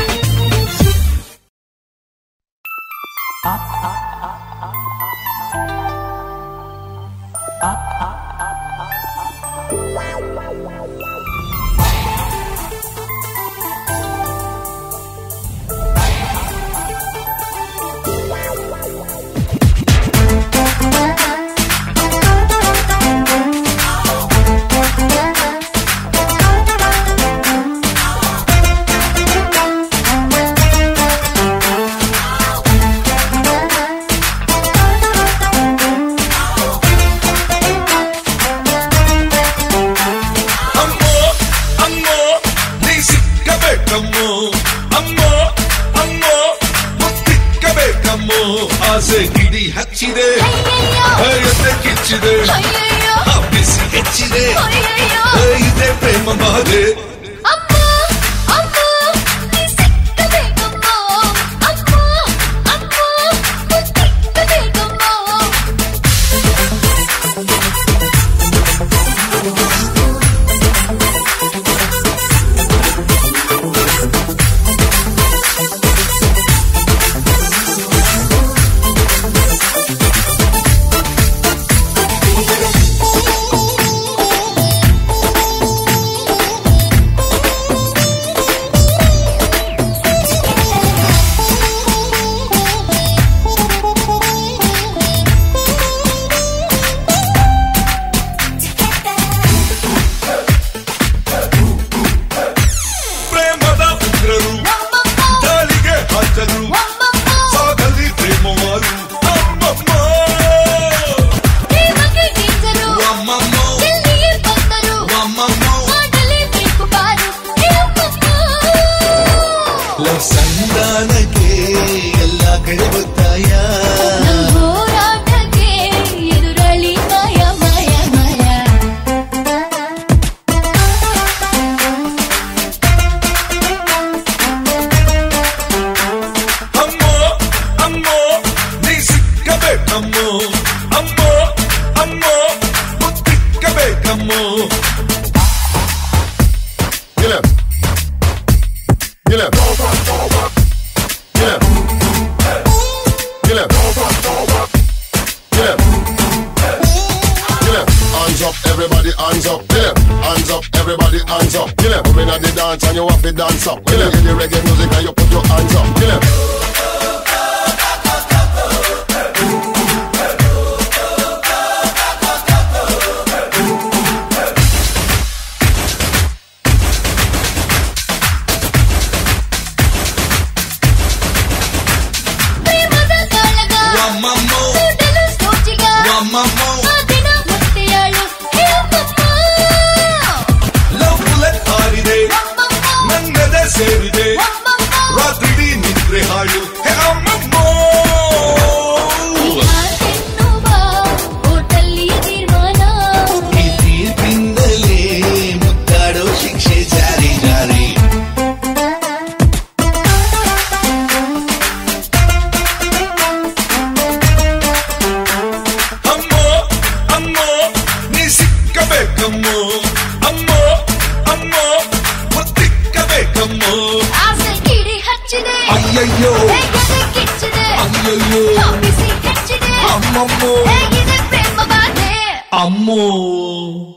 Q: ಅಮ್ಮೋ ಅಮ್ಮೋ ನೀ ಸಿಕ್ಕಬೇಕಮ್ಮೋ ಅಮ್ಮೋ ಅಮ್ಮೋ ಮುತ್ತಿಕ್ಕಬೇಕಮ್ಮೋ ಆಸೆ ಗಿಡಿ ಹಚ್ಚಿದೆ ಎದೆ ಕಿಚ್ಚಿದೆ ಆ ಬಿಸಿ ಹೆಚ್ಚಿದೆ ಇದೆ ಪ್ರೇಮ ಬಾಧೆ
R: everybody hands up. Kill it, hands up, everybody hands up. Kill it, come in at the dance and you have to dance up. Kill it, get the reggae music and you put your hands up. Kill it.
S: ಪ್ರೇಮದ ಕಾಳಗ
Q: Wamamo,
S: ಸುಡಲು ಸ್ಫೂರ್ತಿಗ
Q: wamamo.
S: ಆ ದಿನ ಮುಕ್ತಿಯಾಳು ಹೇಳಮ್ಮ
Q: love bullet ಹಾರಿದೆ ನನ್ನದೆ ಸೇರಿದೆ ರಾತ್ರಿ ನಿದ್ರೆ ಹಾಡು ಹೇ ಅಮ್ಮಮ್ಮೋ
S: ಎನ್ನುವ ಹೋಟೆಲ್ಲಿಯ ತೀರ್ಮಾನ
Q: ಈ ತೀರ್ಪಿಂದಲೇ ಮುತ್ತಾಡೋ ಶಿಕ್ಷೆ ಜಾರಿ ಜಾರಿ ಅಮ್ಮೋ ಅಮ್ಮೋ ನೀ ಸಿಕ್ಕಬೇಕಮ್ಮೋ ಅಮ್ಮೋ ಅಮ್ಮೋ ಮುತ್ತಿಕ್ಕಬೇಕಮ್ಮೋ
S: ಆಸೆ ಕಿಡಿ ಹಚ್ಚಿದೆ
Q: ಅಯ್ಯಯ್ಯೋ
S: ಹೇಗಿದೆ ಕಿಚ್ಚಿದೆ
Q: ಅಯ್ಯಯ್ಯೋ
S: ಬಿಸಿ ಹೆಚ್ಚಿದೆ
Q: ಅಮ್ಮಮ್ಮೋ
S: ಹೇಗಿದೆ ಪ್ರೇಮ ಬಾಧೆ
Q: ಅಮ್ಮೋ